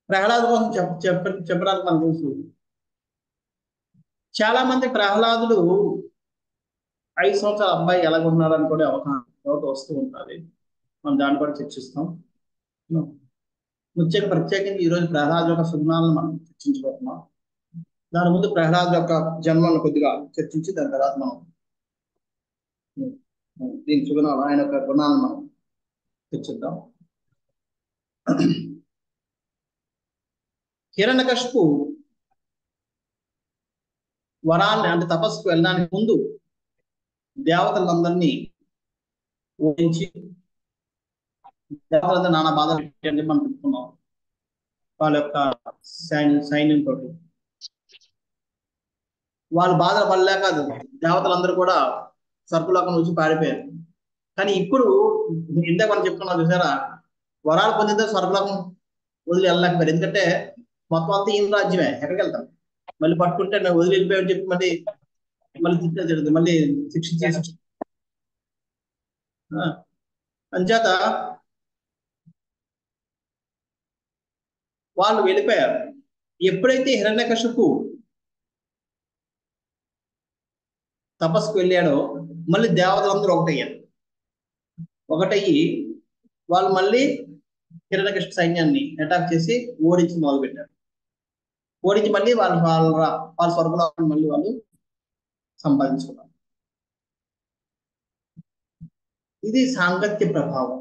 ప్రహ్లాదు కోసం చెప్ప చెప్ప చెప్పడానికి మనకు తెలుసు చాలా మంది ప్రహ్లాదుడు ఐదు సంవత్సరాల అబ్బాయి ఎలాగున్నాడు అని కూడా ఒక డౌట్ వస్తూ ఉంటుంది మనం దాన్ని కూడా చర్చిస్తాం ముఖ్యంగా ప్రత్యేకించి ఈ రోజు ప్రహ్లాద్ యొక్క సుగుణాలను మనం చర్చించబోతున్నాం దాని ముందు ప్రహ్లాద్ యొక్క జన్మను కొద్దిగా చర్చించి దాని తర్వాత మనం దీని సుగుణాలు ఆయన యొక్క గుణాలను మనం చర్చిద్దాం హిరణ్యకశిపు వరాల్ని అంటే తపస్సుకు వెళ్ళడానికి ముందు దేవతలందరినీ ఓడించి దేవతలందరూ నానా బాధలు పెట్టండి మనం చెప్పుకున్నాం వాళ్ళ యొక్క సైన్యం సైన్యంతో వాళ్ళు బాధలు పడలేక దేవతలందరూ కూడా సర్పులోకం నుంచి పారిపోయారు కానీ ఇప్పుడు ఇందాక మనం చెప్పుకున్నాం చూసారా వరాలు పొందితే స్వర్గలోకం వదిలి వెళ్ళలేకపోయారు ఎందుకంటే మొత్తం అంతా ఈయన రాజ్యమే ఎక్కడికి వెళ్తాం మళ్ళీ పట్టుకుంటే నేను వదిలి వెళ్ళిపోయామని చెప్పి మళ్ళీ మళ్ళీ తిట్టే జరుగుతుంది మళ్ళీ శిక్షించేసి అంచేత వాళ్ళు వెళ్ళిపోయారు ఎప్పుడైతే హిరణ్యకశిపు తపస్సుకు వెళ్ళాడో మళ్ళీ దేవతలందరూ ఒకటయ్యారు ఒకటయ్యి వాళ్ళు మళ్ళీ హిరణ్యకృష్ణ సైన్యాన్ని అటాక్ చేసి ఓడించి మొదలు పెట్టారు ఓడించి మళ్ళీ వాళ్ళు వాళ్ళ వాళ్ళ స్వర్గంలో మళ్ళీ వాళ్ళు సంపాదించుకున్నారు ఇది సాంగత్య ప్రభావం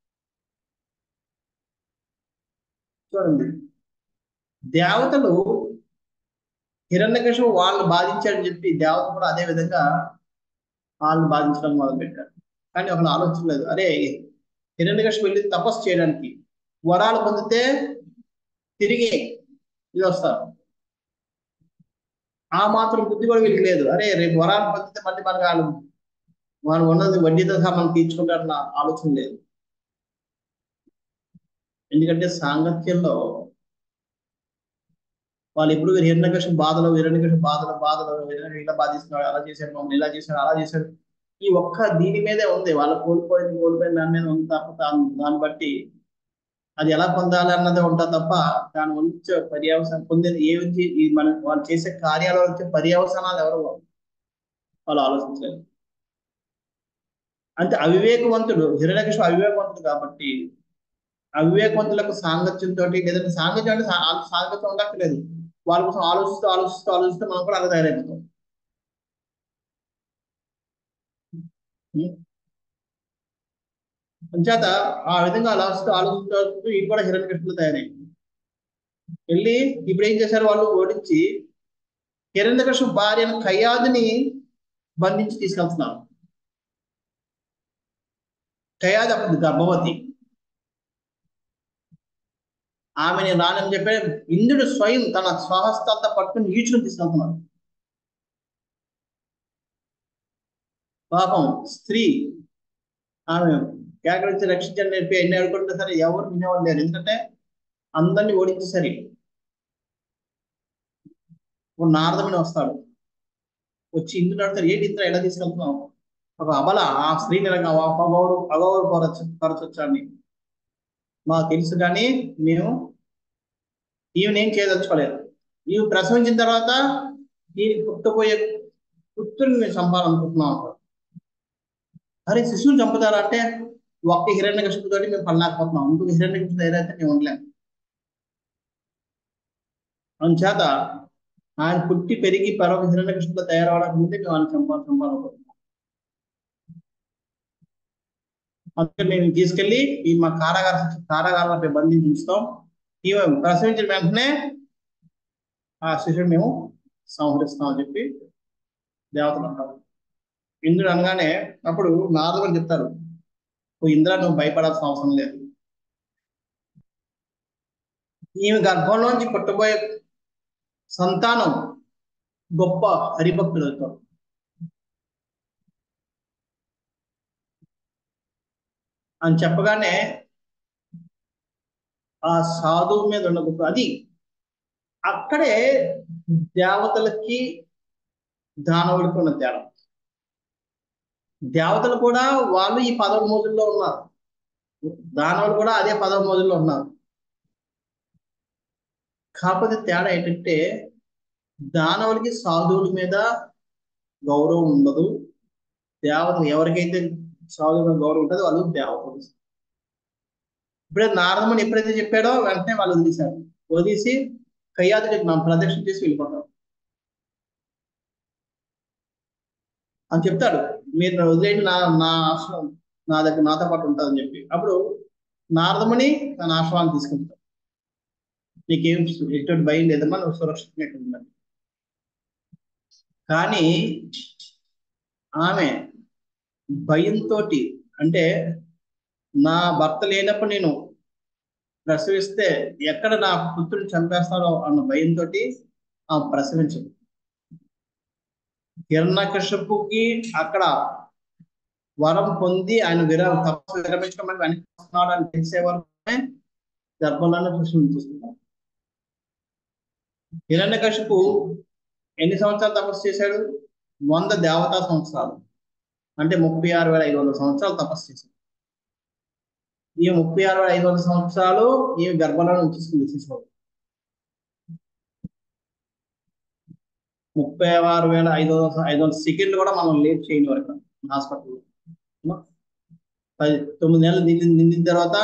చూడండి దేవతలు హిరణ్యకశిపు వాళ్ళని బాధించాడని చెప్పి దేవత కూడా అదే విధంగా వాళ్ళని బాధించడం మొదలు పెట్టారు కానీ ఒకళ్ళు ఆలోచన లేదు అరే హిరణ్యకశిపు వెళ్ళి తపస్సు చేయడానికి వరాలు పొందితే తిరిగి ఇది వస్తారు ఆ మాత్రం బుద్ధి కూడా వీళ్ళకి లేదు అరే రేపు వరాలు పొందితే మళ్ళీ మనకు వాళ్ళు వాళ్ళు ఉన్నది వడ్డీతో సహా మనం తీర్చుకుంటారన్న ఆలోచన లేదు ఎందుకంటే సాంగత్యంలో వాళ్ళు ఎప్పుడు హిరణ్యకృష్ణ బాధలు హిరణ్యకృష్ణ బాధలు బాధలు ఇలా బాధిస్తున్నాడు అలా చేశాడు మమ్మల్ని ఇలా చేశాడు అలా చేశాడు ఈ ఒక్క దీని మీదే ఉంది వాళ్ళు కోల్పోయింది కోల్పోయిన దాని మీద ఉంది తప్ప దాన్ని బట్టి అది ఎలా పొందాలి అన్నదే ఉంటా తప్ప దాని వచ్చే పర్యవసానం పొందేది ఏ వచ్చి ఈ మన వాళ్ళు చేసే కార్యాల వచ్చే పర్యవసానాలు ఎవరు వాళ్ళు ఆలోచించలేదు అంటే అవివేకవంతుడు హిరణ్యకృష్ణ అవివేకవంతుడు కాబట్టి అవివేకవంతులకు సాంగత్యంతో లేదంటే సాంగత్యం అంటే సాంగత్యం ఉండక్కర్లేదు వాళ్ళ కోసం ఆలోచిస్తూ ఆలోచిస్తూ ఆలోచిస్తూ మనం కూడా అలా తయారైపోతాం అంచేత ఆ విధంగా ఆలోచిస్తూ ఆలోచిస్తూ ఇది కూడా హిరణ్య కృష్ణులు తయారైంది వెళ్ళి ఇప్పుడు ఏం చేశారు వాళ్ళు ఓడించి హిరణ్యకృష్ణ భార్యను కయ్యాదిని బంధించి తీసుకెళ్తున్నారు కయాది అప్పుడు గర్భవతి ఆమెని రానని చెప్పే ఇంద్రుడు స్వయం తన స్వహస్తాలతో పట్టుకుని ఈడ్చుకుని తీసుకెళ్తున్నాడు పాపం స్త్రీ ఆమె కేకరించి రక్షించండి నేర్పి ఎన్ని అడుగుతుంటే సరే ఎవరు వినేవాళ్ళు లేరు ఎందుకంటే అందరినీ ఓడించేసరి ఇప్పుడు నారదముని వస్తాడు వచ్చి ఇంద్రుడు అడుగుతారు ఏంటి ఇంద్ర ఎలా తీసుకెళ్తున్నావు ఒక అబల ఆ స్త్రీని అగౌరు అగౌరు పరచు పరచొచ్చాన్ని మాకు తెలుసు కానీ మేము ఈమెను ఏం చేయదలుచుకోలేదు ఈమె ప్రసవించిన తర్వాత దీనికి పుట్టబోయే పుత్రుని మేము చంపాలనుకుంటున్నాం అరే శిశువుని చంపుతారా అంటే ఒక్క హిరణ్య కృష్ణుతో మేము పడలేకపోతున్నాం ఇంకొక హిరణ్య కృష్ణ ఏదైతే మేము ఉండలేము అందుచేత ఆయన పుట్టి పెరిగి పరొక హిరణ్య కృష్ణుతో తయారవడానికి ముందే మేము ఆయన చంపాలి చంపాలనుకుంటున్నాం అందుకని మేము తీసుకెళ్లి ఈ మా కారాగార కారాగారంపై బంధించి ఉంచుతాం ఈమె ప్రసవించిన వెంటనే ఆ శిశుడు మేము సంహరిస్తాం అని చెప్పి దేవతలు అంటారు ఇంద్రుడు అనగానే అప్పుడు నారదుడు చెప్తారు ఓ ఇంద్ర నువ్వు భయపడాల్సిన అవసరం లేదు ఈమె గర్భంలోంచి పుట్టబోయే సంతానం గొప్ప హరిభక్తులు అవుతారు అని చెప్పగానే ఆ సాధువు మీద ఉన్న గొప్ప అది అక్కడే దేవతలకి దానవుడికి ఉన్న తేడా దేవతలు కూడా వాళ్ళు ఈ పదవ మోజుల్లో ఉన్నారు దానవులు కూడా అదే పదవ మోజుల్లో ఉన్నారు కాకపోతే తేడా ఏంటంటే దానవులకి సాధువుల మీద గౌరవం ఉండదు దేవతలు ఎవరికైతే సాధువుల మీద గౌరవం ఉంటుందో వాళ్ళు దేవతలు ఇప్పుడే నారదముని ఎప్పుడైతే చెప్పాడో వెంటనే వాళ్ళు వదిలేశారు వదిలేసి కయ్యాదికి నా ప్రదక్షిణ చేసి వెళ్ళిపోతారు అని చెప్తాడు మీరు నన్ను వదిలేయండి నా నా ఆశ్రమం నా దగ్గర నాతో పాటు ఉంటుందని చెప్పి అప్పుడు నారదముని తన ఆశ్రమాన్ని తీసుకుంటాడు నీకేం ఎటువంటి భయం లేదమ్మా నువ్వు సురక్షితంగా ఉండాలి కానీ ఆమె భయంతో అంటే నా భర్త లేనప్పుడు నేను ప్రసవిస్తే ఎక్కడ నా పుత్రుని చంపేస్తారో అన్న భయంతో ఆమె ప్రసవించదు హిరణ్యకశపుకి అక్కడ వరం పొంది ఆయన విర తపస్సు విరమించడం అని వెనక్కి వస్తున్నాడు అని తెలిసే వరకే గర్భంలోనే కృష్ణుని చూస్తున్నారు హిరణ్యకశిపు ఎన్ని సంవత్సరాలు తపస్సు చేశాడు వంద దేవతా సంవత్సరాలు అంటే ముప్పై ఆరు వేల ఐదు వందల సంవత్సరాలు తపస్సు చేశాడు ఈ ముప్పై ఆరు వేల ఐదు వందల సంవత్సరాలు ఈ గర్భంలో ఉంచేసుకుంది శిశువు ముప్పై ఆరు వేల ఐదు వందల ఐదు వందల సెకండ్లు కూడా మనం లేట్ చేయని వరకు హాస్పిటల్లో పది తొమ్మిది నెలలు నిండి నిండిన తర్వాత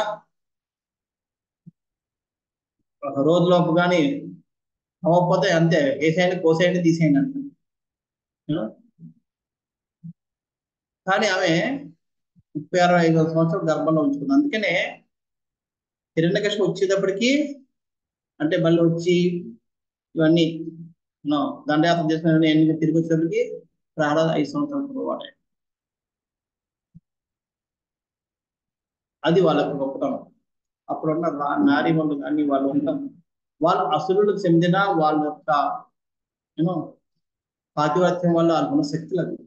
ఒక రోజులోపు కానీ అవ్వకపోతే అంతే వేసేయండి కోసేయండి తీసేయండి అంట కానీ ఆమె ముప్పై ఆరు ఐదు వందల సంవత్సరాలు గర్భంలో ఉంచుకుంది అందుకనే హిరణ్యకశిపు వచ్చేటప్పటికి అంటే మళ్ళీ వచ్చి ఇవన్నీ దండయాత్ర చేసిన ఎన్ని తిరిగి వచ్చేటప్పటికి ప్రహ్లాద ఐదు సంవత్సరాలు వాడాయి అది వాళ్ళకు గొప్పతనం అప్పుడున్న నారీ వాళ్ళు కానీ వాళ్ళు ఉంటాం వాళ్ళు అసురులకు చెందిన వాళ్ళ యొక్క యూనో పాతివాత్యం వల్ల వాళ్ళకున్న శక్తులు అవి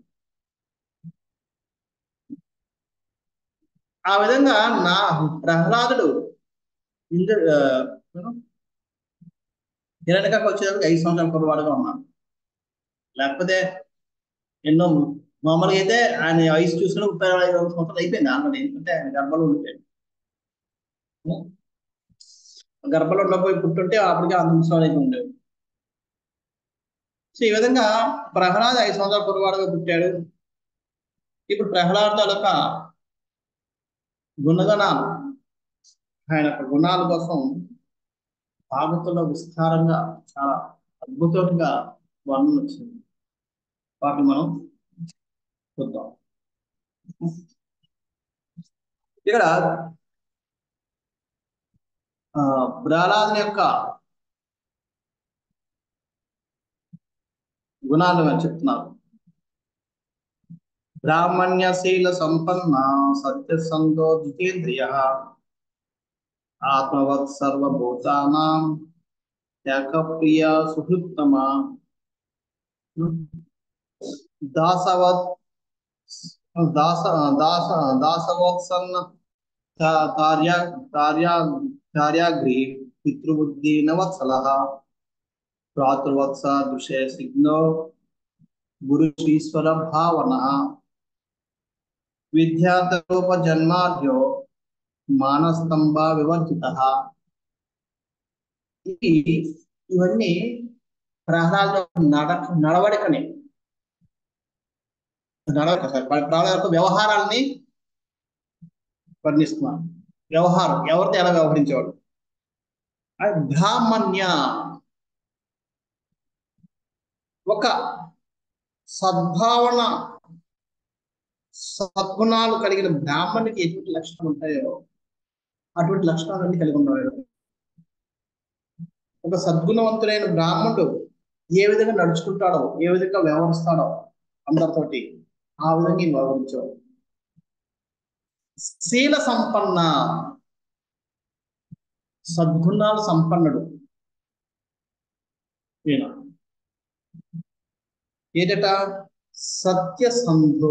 ఆ విధంగా నా ప్రహ్లాదుడు ఇంద్ర హిరణ్యకకు వచ్చేటప్పుడు ఐదు సంవత్సరాల కుర్రవాడుగా ఉన్నాడు లేకపోతే ఎన్నో మామూలుగా అయితే ఆయన వయసు చూసుకుని ముప్పై ఐదు సంవత్సరాలు అయిపోయింది ఆల్రెడీ ఎందుకంటే ఆయన గర్భంలో ఉండిపోయాడు గర్భంలో ఉండకపోయి పుట్టుంటే అప్పటికే అంత ముసలి అయిపోయి ఉండేవి సో ఈ విధంగా ప్రహ్లాద్ ఐదు సంవత్సరాల కుర్రవాడుగా పుట్టాడు ఇప్పుడు ప్రహ్లాద్ తాలూక గుణగణాలు ఆయన యొక్క గుణాల కోసం భాగవతంలో విస్తారంగా చాలా అద్భుతంగా వర్ణన వచ్చింది వాటిని మనం చూద్దాం ఇక్కడ ప్రహ్లాదుని యొక్క గుణాలు అని చెప్తున్నారు బ్రాహ్మణ్యశీల సంపన్న సత్యసందో జితేంద్రియ ఆత్మవత్ సర్వభూతానాం ఏకప్రియ సుహృత్తమ దాసవత్ దాస దాస దాసవత్సన్న కార్య కార్య కార్యాగ్రి పితృబుద్ధి నవత్సల భ్రాతృవత్స దృశే సిగ్నో గురుశ్రీశ్వర భావన విద్యార్థరూప జన్మార్యో మానస్తంభ వివర్జిత ఇవి ఇవన్నీ ప్రహ్లాద నడ నడవడికని నడవడిక సార్ ప్రహ్లాద యొక్క వ్యవహారాల్ని వర్ణిస్తున్నారు వ్యవహారం ఎవరితో ఎలా వ్యవహరించేవాడు బ్రాహ్మణ్య ఒక సద్భావన సద్గుణాలు కలిగిన బ్రాహ్మణుడికి ఎటువంటి లక్షణాలు ఉంటాయో అటువంటి లక్షణాలన్నీ కలిగి ఉన్నాడు ఒక సద్గుణవంతుడైన బ్రాహ్మణుడు ఏ విధంగా నడుచుకుంటాడో ఏ విధంగా వ్యవహరిస్తాడో అందరితోటి ఆ విధంగా వ్యవహరించేవాడు శీల సంపన్న సద్గుణాలు సంపన్నుడు ఈయన ఏదట సత్యసంధో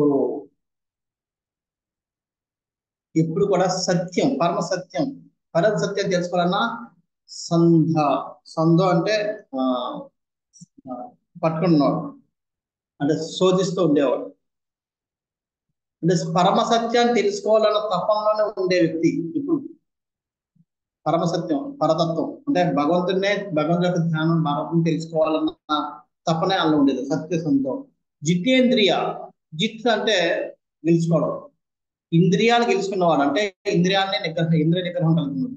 ఎప్పుడు కూడా సత్యం పరమ సత్యం పరమ సత్యం తెలుసుకోవాలన్నా సంధ సంధో అంటే పట్టుకున్నవాడు అంటే శోధిస్తూ ఉండేవాడు అంటే పరమ సత్యాన్ని తెలుసుకోవాలన్న తపంలోనే ఉండే వ్యక్తి ఇప్పుడు పరమసత్యం పరతత్వం అంటే భగవంతుడినే భగవంతుడి యొక్క ధ్యానం భగవంతుని తెలుసుకోవాలన్న తపనే అందులో ఉండేది సత్యసంతో జితేంద్రియ జిత్ అంటే గెలుచుకోవడం ఇంద్రియాలు గెలుచుకున్నవాడు అంటే ఇంద్రియాలని నిగ్రహం ఇంద్రియ నిగ్రహం కలుగుతుంది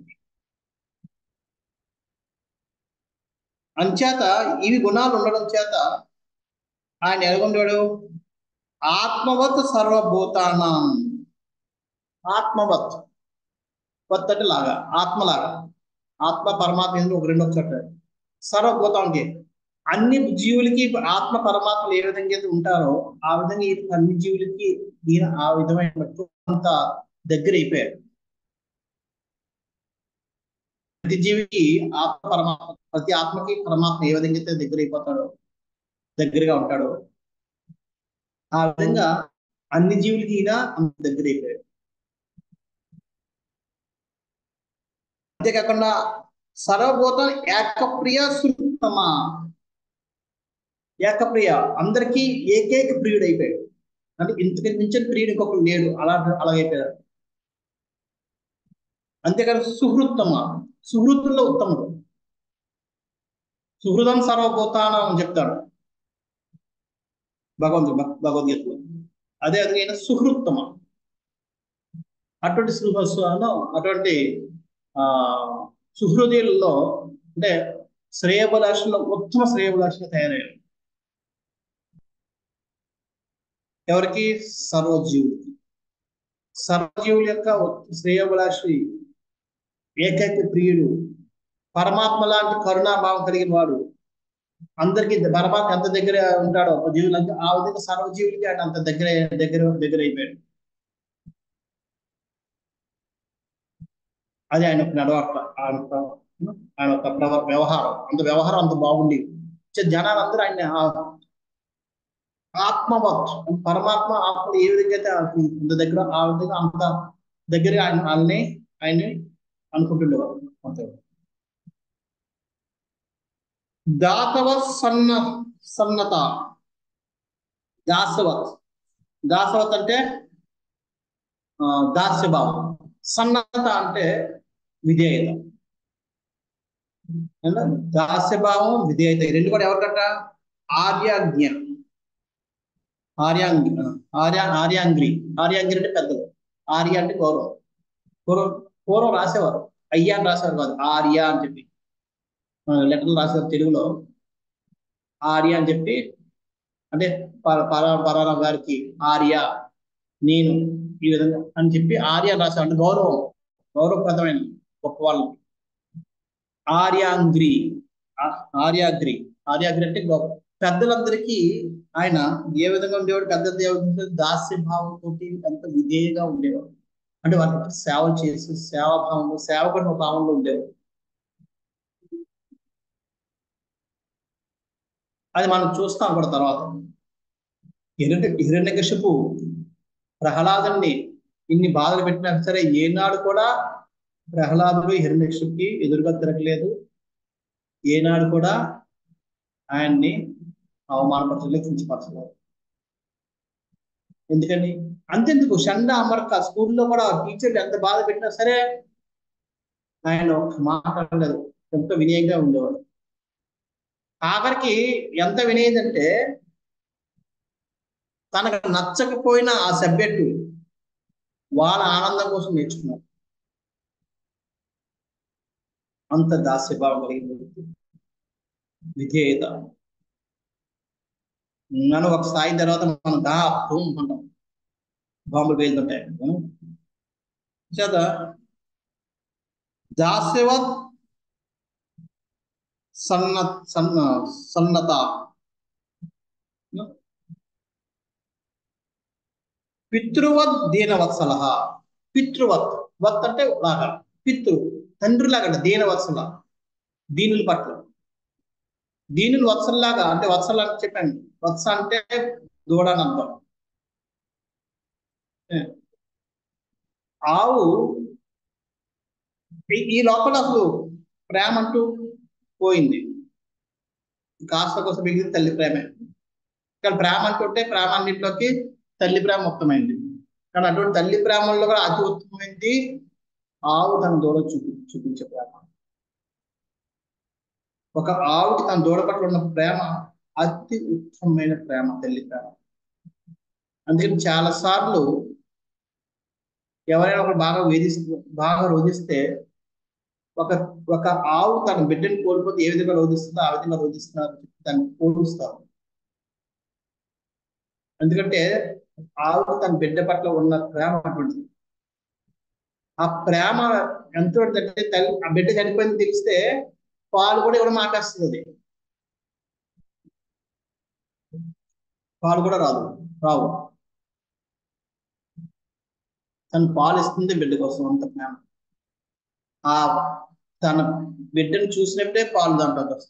అంచేత ఇవి గుణాలు ఉండడం చేత ఆయన ఎలాగుండాడు ఆత్మవత్ సర్వభూతానం ఆత్మవత్ వత్ అంటే లాగా ఆత్మలాగా ఆత్మ పరమాత్మ ఎందుకు ఒక రెండు ఒకసారి సర్వభూతానికి అన్ని జీవులకి ఆత్మ పరమాత్మలు ఏ విధంగా అయితే ఉంటారో ఆ విధంగా ఈ అన్ని జీవులకి ఈయన ఆ విధమైన అంత దగ్గర అయిపోయారు ప్రతి జీవికి ఆత్మ పరమాత్మ ప్రతి ఆత్మకి పరమాత్మ ఏ విధంగా అయితే దగ్గర అయిపోతాడో దగ్గరగా ఉంటాడో ఆ విధంగా అన్ని జీవులకి ఈయన అంత దగ్గర అయిపోయాడు అంతేకాకుండా సర్వభూతం ఏకప్రియ సుత్తమా ఏకప్రియ అందరికీ ఏకైక ప్రియుడు అయిపోయాడు అంటే ఇంతకు మించిన ప్రియుడు ఇంకొకరు లేడు అలా అలాగైపోయాడు అంతేకాదు సుహృత్తమ సుహృతుల్లో ఉత్తముడు సుహృదం సర్వభూతానం అని చెప్తాడు భగవంతుడు భగవద్గీతలో అదే అదే సుహృత్తమ అటువంటి సుహస్వాను అటువంటి ఆ సుహృదయుల్లో అంటే శ్రేయభిలాషుల్లో ఉత్తమ శ్రేయభిలాషగా తయారయ్యారు ఎవరికి సర్వజీవులకి సర్వజీవుల యొక్క శ్రేయభిలాషి ఏకైక ప్రియుడు పరమాత్మ లాంటి కరుణాభావం కలిగిన వాడు అందరికి పరమాత్మ ఎంత దగ్గర ఉంటాడో జీవులంతా ఆ విధంగా సర్వజీవులకి ఆయన అంత దగ్గర దగ్గర దగ్గర అయిపోయాడు అది ఆయన నడవట్ల ఆయన ఆయన యొక్క వ్యవహారం అంత వ్యవహారం అంత బాగుండి జనాలు అందరూ ఆయన ఆత్మవత్ పరమాత్మ ఆత్మ ఏ విధంగా అయితే అంత దగ్గర ఆ విధంగా అంత దగ్గర ఆయన వాళ్ళని ఆయన్ని అనుకుంటుండేవారు అంతే దాతవ సన్న సన్నత దాసవత్ దాసవత్ అంటే దాస్యభావం సన్నత అంటే విధేయత దాస్యభావం విధేయత ఈ రెండు కూడా ఎవరికంట ఆర్యాజ్ఞ ఆర్యాంగి ఆర్య ఆర్యాంగ్రి ఆర్యాంగ్రి అంటే పెద్దలు ఆర్య అంటే గౌరవం పూర్వం పూర్వం రాసేవారు అయ్యా అని రాసేవారు కాదు ఆర్య అని చెప్పి లెటర్లు రాసేవారు తెలుగులో ఆర్య అని చెప్పి అంటే పరాణ గారికి ఆర్య నేను ఈ విధంగా అని చెప్పి ఆర్య రాశారు అంటే గౌరవం గౌరవప్రదమైన గొప్ప వాళ్ళకి ఆర్యాంగ్రి ఆర్యాగ్రి ఆర్యాగ్రి అంటే పెద్దలందరికీ ఆయన ఏ విధంగా ఉండేవాడు పెద్ద దాస్య భావంతో ఎంత విధేయంగా ఉండేవాడు అంటే వారికి సేవ చేసి సేవాభావంలో సేవకుడు భావంలో ఉండేవాడు అది మనం చూస్తాం కూడా తర్వాత హిరణ్య హిరణ్యకశిపు ప్రహ్లాదుని ఇన్ని బాధలు పెట్టినా సరే ఏనాడు కూడా ప్రహ్లాదుడు హిరణ్యకశిపుకి ఎదురుగా తిరగలేదు ఏనాడు కూడా ఆయన్ని అవమానపరచలేదు కించపరచలేదు ఎందుకని అంతెందుకు షండ అమర్క స్కూల్లో కూడా టీచర్లు ఎంత బాధ పెట్టినా సరే ఆయన ఒక మాట్లాడలేదు ఎంత వినయంగా ఉండేవాడు ఆఖరికి ఎంత వినేదంటే తనకు నచ్చకపోయిన ఆ సబ్జెక్టు వాళ్ళ ఆనందం కోసం నేర్చుకున్నారు అంత దాస్యభావం కలిగింది విధేయత నన్ను ఒక స్థాయి తర్వాత మనం దా తూమ్ అంటాం బాంబులు పేలుతుంటాయి చేత దాస్యవత్ సన్న సన్న సన్నత పితృవత్ దీనవత్సల పితృవత్ వత్ అంటే లాగా పితృ తండ్రి లాగా దీనవత్సల దీనుల పట్ల దీనులు వత్సల్లాగా అంటే వత్సల అని చెప్పాను వత్స అంటే దూడనంతం ఆవు ఈ లోపల అసలు ప్రేమ అంటూ పోయింది కాస్త కోసం మిగిలిన తల్లి ప్రేమే ఇక్కడ ప్రేమ అంటుంటే ప్రేమ అన్నింటిలోకి తల్లి ప్రేమ ఉత్తమైంది కానీ అటువంటి తల్లి ప్రేమల్లో కూడా అతి ఉత్తమైంది ఆవు తన దూడ చూపి చూపించే ప్రేమ ఒక ఆవుకి తన దూడ పట్ల ఉన్న ప్రేమ అతి ఉత్తమమైన ప్రేమ తల్లి ప్రేమ అందుకని చాలా సార్లు ఎవరైనా ఒకరు బాగా వేధిస్తూ బాగా రోధిస్తే ఒక ఒక ఆవు తన బిడ్డని కోల్పోతే ఏ విధంగా రోధిస్తుందో ఆ విధంగా రోధిస్తున్నారు దాన్ని పోలుస్తారు ఎందుకంటే ఆవు తన బిడ్డ పట్ల ఉన్న ప్రేమ అటువంటిది ఆ ప్రేమ ఎంత అంటే తల్లి ఆ బిడ్డ చనిపోయింది తెలిస్తే పాలు కూడా ఇవ్వడం మాటేస్తుంది పాలు కూడా రాదు రావు తను పాలు ఇస్తుంది బిడ్డ కోసం అంత ప్రేమ ఆ తన బిడ్డను చూసినప్పుడే పాలు దాంట్లోకి వస్తాయి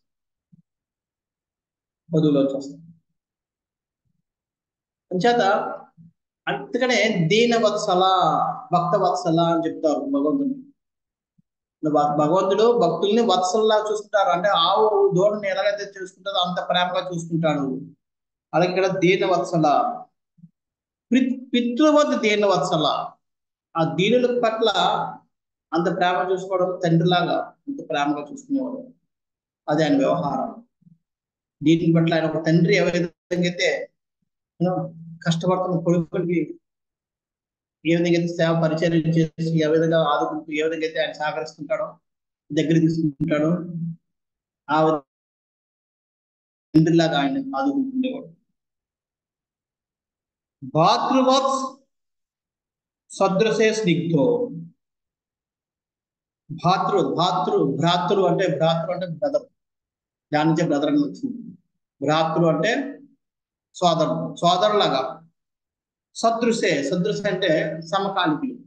వధువులోకి వస్తాయి అంచేత అందుకనే దీన వత్సల భక్త వత్సల అని చెప్తారు భగవంతుడు భగవంతుడు భక్తుల్ని వత్సల్లా చూసుకుంటారు అంటే ఆవు దూడని ఎలాగైతే చూసుకుంటారో అంత ప్రేమగా చూసుకుంటాడు అలాగే ఇక్కడ దీన వత్సల పితృవత్ దీన వత్సల ఆ దీనుల పట్ల అంత ప్రేమ చూసుకోవడం తండ్రిలాగా అంత ప్రేమగా చూసుకునేవాడు అది ఆయన వ్యవహారం దీని పట్ల ఆయన ఒక తండ్రి ఏ విధంగా అయితే కష్టపడుతున్న కొడుకులకి ఏ విధంగా అయితే సేవ పరిచయం చేసి ఏ విధంగా ఆదుకుంటూ ఏ విధంగా అయితే ఆయన సహకరిస్తుంటాడో దగ్గర తీసుకుంటాడో ఆ తండ్రిలాగా ఆయన ఆదుకుంటుండేవాడు భాతృవత్ సదృశే స్నిగ్ధో భాతృ భాతృ భ్రాతృ అంటే భ్రాతృ అంటే బ్రదర్ దాని నుంచే బ్రదర్ అని వచ్చింది భ్రాతృ అంటే సోదరుడు సోదరులాగా సదృశే సదృశ అంటే సమకాలికులు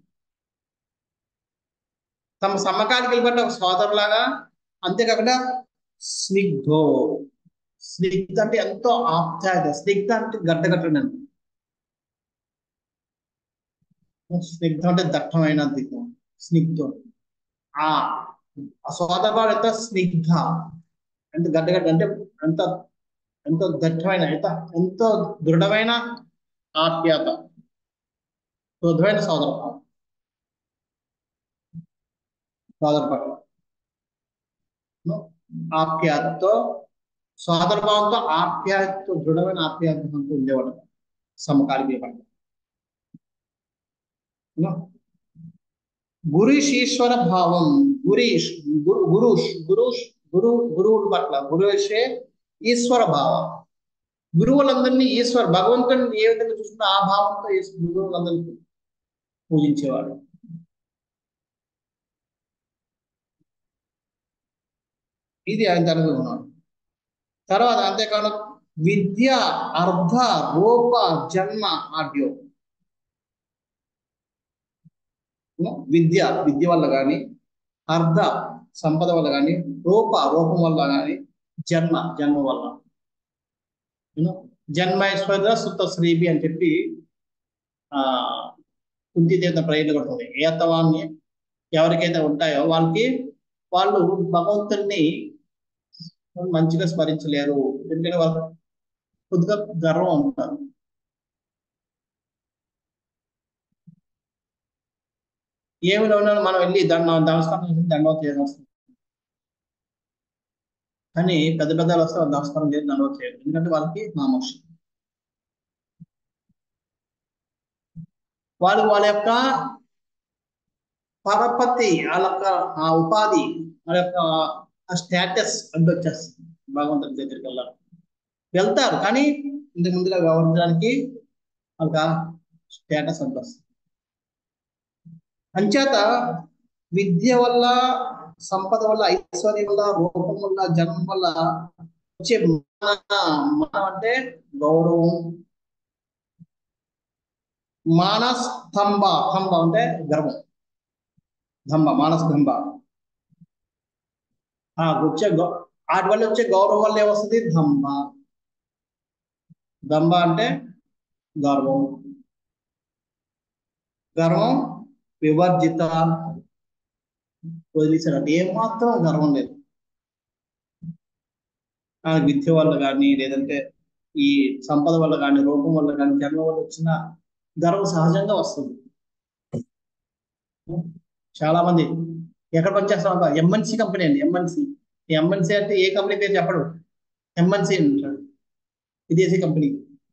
తమ సమకాలికలు బట్టి ఒక సోదరులాగా అంతేకాకుండా స్నిగ్ధో స్నిగ్ధ అంటే ఎంతో ఆప్యాయత స్నిగ్ధ అంటే గడ్డగట్టండి స్నిగ్ధ అంటే దట్టమైన దిగ్గం స్నిగ్ధం ఆ సోదరుడు ఎంత స్నిగ్ధ ఎంత గడ్డగడ్డ అంటే ఎంత ఎంతో దట్టమైన ఎంత ఎంతో దృఢమైన ఆప్యాత దృఢమైన సోదర సోదర పట్ల ఆప్యాయతతో సోదర భావంతో ఆప్యాయతతో దృఢమైన ఆప్యాయతతో ఉండేవాడు సమకాలిక పట్ల గురీషీశ్వర భావం గురీష్ గురు గురుష్ గురుష్ గురు గురువుల పట్ల గురుషే ఈశ్వర భావం గురువులందరినీ ఈశ్వర భగవంతుని ఏ విధంగా చూసినా ఆ భావంతో గురువులందరినీ పూజించేవాడు ఇది ఆయన తనలో ఉన్నాడు తర్వాత అంతేకాదు విద్య అర్ధ రూప జన్మ ఆడ్యో విద్య విద్య వల్ల కానీ అర్ధ సంపద వల్ల కానీ రూప రూపం వల్ల కానీ జన్మ జన్మ వల్ల జన్మైశ్వర్య సుత శ్రీబి అని చెప్పి ఆ కుంతిదేవత ప్రయత్నం కొడుతుంది ఏతవాన్ని ఎవరికైతే ఉంటాయో వాళ్ళకి వాళ్ళు భగవంతుణ్ణి మంచిగా స్మరించలేరు ఎందుకంటే వాళ్ళు కొద్దిగా గర్వం ఉంటారు ఏమి ఉన్నాను మనం వెళ్ళి దండ నమస్కారం చేసి దండవత చేసి వస్తాం కానీ పెద్ద పెద్దలు వస్తే వాళ్ళు నమస్కారం చేసి దండవత చేయరు ఎందుకంటే వాళ్ళకి మామోక్షం వాళ్ళు వాళ్ళ యొక్క పరపతి వాళ్ళ యొక్క ఆ ఉపాధి వాళ్ళ యొక్క ఆ స్టేటస్ అడ్డు వచ్చేస్తుంది భగవంతుడి దగ్గరికి వెళ్ళాలి వెళ్తారు కానీ ఇంతకు ముందుగా వ్యవహరించడానికి వాళ్ళకి స్టేటస్ అడ్డు వస్తుంది అంచేత విద్య వల్ల సంపద వల్ల ఐశ్వర్యం వల్ల రూపం వల్ల జన్మం వల్ల వచ్చే మనం అంటే గౌరవం మానస్తంభ స్తంభ అంటే గర్వం దంభ మానస్తంభ వచ్చే వాటి వల్ల వచ్చే గౌరవం వల్ల ఏమొస్తుంది దంభ దంభ అంటే గర్వం గర్వం వివర్జిత వదిలేసాడు ఏమాత్రం గర్వం లేదు ఆ విద్య వల్ల కానీ లేదంటే ఈ సంపద వల్ల కానీ రూపం వల్ల కానీ జన్మ వల్ల వచ్చిన గర్వం సహజంగా వస్తుంది చాలా మంది ఎక్కడ పనిచేస్తాం ఎంఎన్సి కంపెనీ అండి ఎంఎన్సి ఎంఎన్సి అంటే ఏ కంపెనీ పేరు చెప్పడు ఎంఎన్సి అంటాడు విదేశీ కంపెనీ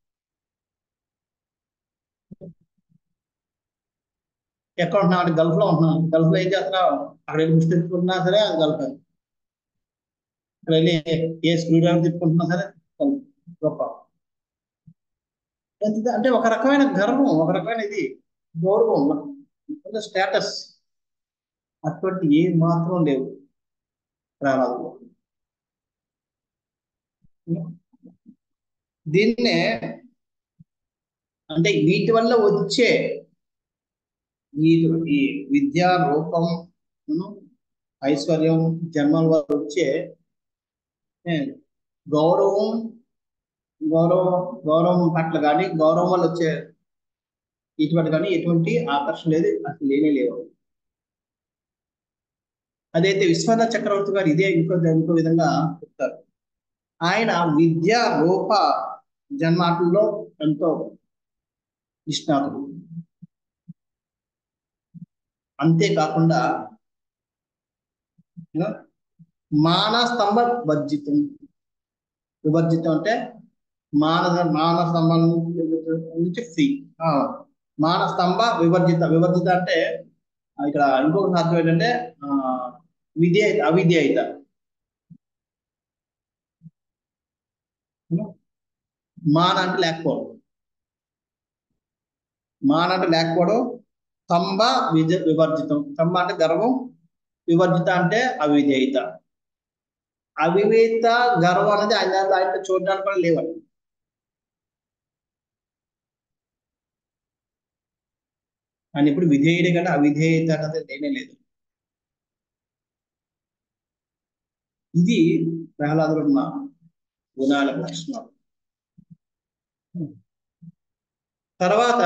ఎక్కడ ఉంటున్నావు అంటే గల్ఫ్ లో ఉంటున్నావు గల్ఫ్ లో ఏం చేస్తున్నావు అక్కడ వెళ్ళి ముష్టి తిప్పుకుంటున్నా సరే అది గల్ఫ్ అక్కడ వెళ్ళి ఏ స్క్రూ డ్రైవర్ తిప్పుకుంటున్నా సరే గల్ఫ్ గొప్ప ఎంత- అంటే ఒక రకమైన గర్వం ఒక రకమైన ఇది గౌరవం స్టేటస్ అటువంటి ఏ మాత్రం లేవు ప్రాణాలు దీన్నే అంటే వీటి వల్ల వచ్చే ఈ ఈ విద్యా రూపం ఉను, ఐశ్వర్యం జన్మల వల్ల వచ్చే ఏ, గౌరవం గౌరవం గౌరవం పట్ల కానీ గౌరవం వల్ల వచ్చే ఇటువంటి కానీ ఎటువంటి ఆకర్షణ లేదు అసలు లేనే లేవు అదైతే విశ్వనాథ చక్రవర్తి గారు ఇదే ఇంకో ఇంకో విధంగా చెప్తారు ఆయన విద్య రూప జన్మాటల్లో ఎంతో నిష్ణాతుడు అంతేకాకుండా you know, మాన స్తంభ వర్జితం వివర్జితం అంటే మానస మాన స్తంభం నుంచి ఫ్రీ మాన స్తంభ వివర్జిత వివర్జిత అంటే ఆ, ఇక్కడ ఇంకొక అర్థం ఏంటంటే ఆ, విధేయ అవిధేయత మాన అంటే లేకపోవడం మాన అంటే లేకపోవడం స్తంభ విజ వివర్జితం స్తంభ అంటే గర్వం వివర్జిత అంటే అవిధేయత అవివేత గర్వం అనేది ఆయన ఆయన చూడడానికి కూడా లేవండి ఆయన ఇప్పుడు విధేయుడే కానీ అవిధేయత అనేది లేనే లేదు ఇది ప్రహ్లాదులో ఉన్న గుణాల లక్షణాలు తర్వాత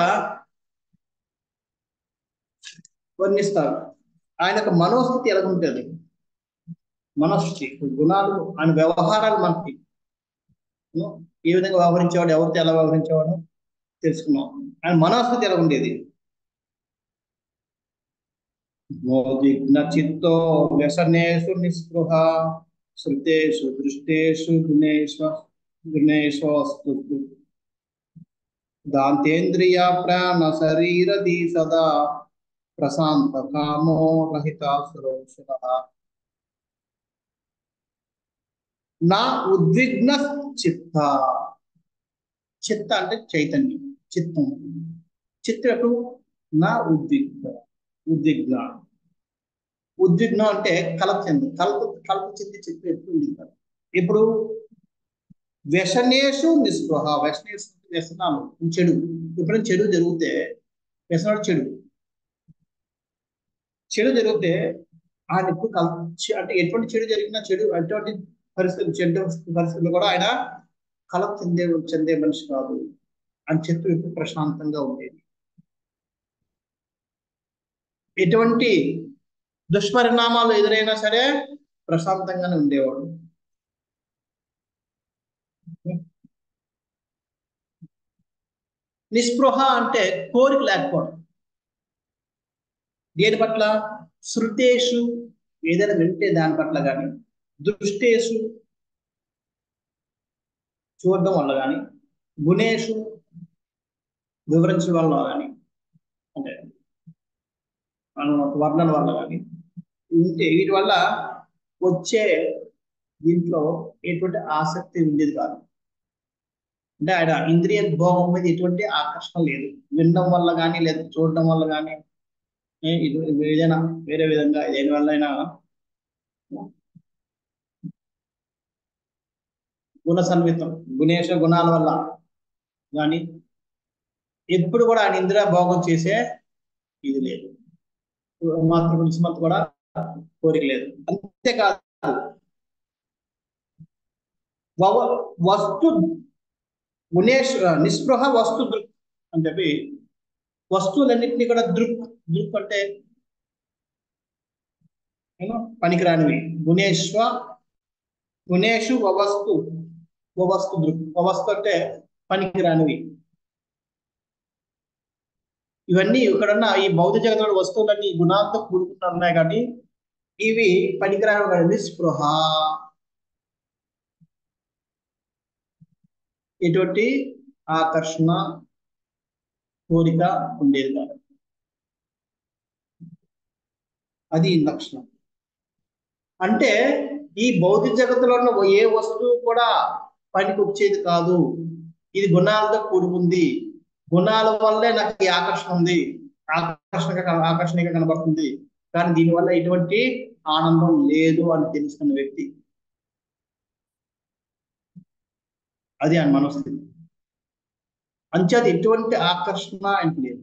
వర్ణిస్తారు ఆయన యొక్క మనోస్థితి ఎలా ఉంటుంది మనోస్థితి గుణాలు ఆయన వ్యవహారాలు మనకి ఉం? ఏ విధంగా వ్యవహరించేవాడు ఎవరితో ఎలా వ్యవహరించేవాడు తెలుసుకున్నాం ఆయన మనోస్థితి ఎలా ఉండేది మోదిగ్న చిత్తో వ్యసనేషు నిస్పృహ శృతేషు దృష్టేషు గుణేశ్వ గుణేశ్వస్తు దాంతేంద్రియ ప్రాణ శరీరది సదా ప్రశాంత కామో రహిత సురోషుర నా ఉద్విగ్న చిత్త చిత్త అంటే చైతన్యం చిత్తం చిత్తం ఎప్పుడు నా ఉద్విగ్న ఉద్విగ్న ఉద్విగ్నం అంటే కలప చెంది కలప కలప చెంది చిత్తం ఎప్పుడు ఉండింది ఇప్పుడు వ్యసనేషు నిస్పృహ వ్యసనేషు వ్యసనాలు చెడు ఎప్పుడైనా చెడు జరిగితే వ్యసనాలు చెడు చెడు జరిగితే ఆయన ఎప్పుడు కల చె- అంటే ఎటువంటి చెడు జరిగినా చెడు అటువంటి పరిస్థితులు చెడు పరిస్థితులు కూడా ఆయన కలప చెందే చెందే మనిషి కాదు అని చెట్టు ఎప్పుడు ప్రశాంతంగా ఉండేది ఎటువంటి దుష్పరిణామాలు ఎదురైనా సరే ప్రశాంతంగానే ఉండేవాడు నిస్పృహ అంటే కోరిక లేకపోవడం దేని పట్ల శృతేషు ఏదైనా వింటే దాని పట్ల కానీ దృష్టేషు చూడడం వల్ల కానీ గుణేషు వివరించడం వల్ల కానీ అంటే మనం ఒక వర్ణన వల్ల కానీ ఉంటే వీటి వల్ల వచ్చే దీంట్లో ఎటువంటి ఆసక్తి ఉండేది కాదు అంటే ఆయన ఇంద్రియ భోగం మీద ఎటువంటి ఆకర్షణ లేదు వినడం వల్ల కానీ లేదా చూడడం వల్ల కానీ ఏ ఇది ఇది ఏదైనా వేరే విధంగా దేని వల్ల అయినా గుణ సన్వితం గుణేశ గుణాల వల్ల కానీ ఎప్పుడు కూడా ఆయన ఇంద్రియ భోగం చేసే ఇది లేదు మాత్రం నిస్మత్ కూడా కోరిక లేదు అంతేకాదు వవ- వస్తు గుణేష్ నిస్పృహ వస్తు దృక్ అని చెప్పి వస్తువులన్నింటినీ కూడా దృక్ దృక్ అంటే ఏమో పనికిరానివి గుణేశ్వ గుణేషు వవస్తు వవస్తు దృక్ వవస్తు అంటే పనికిరానివి ఇవన్నీ ఇక్కడున్న ఈ భౌతిక జగత్తులో వస్తువులన్నీ ఈ గుణాలతో కూడుకున్న ఉన్నాయి కానీ ఇవి పనికిరావు కదండి స్పృహ ఎటువంటి ఆకర్షణ కోరిక ఉండేది కాదు అది లక్షణం అంటే ఈ భౌతిక జగత్తులో ఉన్న ఏ వస్తువు కూడా పనికి వచ్చేది కాదు ఇది గుణాలతో కూడుకుంది గుణాల వల్లే నాకు ఈ ఆకర్షణ ఉంది ఆకర్షణగా ఆకర్షణీయంగా కనబడుతుంది కానీ దీనివల్ల ఎటువంటి ఆనందం లేదు అని తెలుసుకున్న వ్యక్తి అది ఆయన మనస్థితి అంచేది ఎటువంటి ఆకర్షణ ఆయనకి లేదు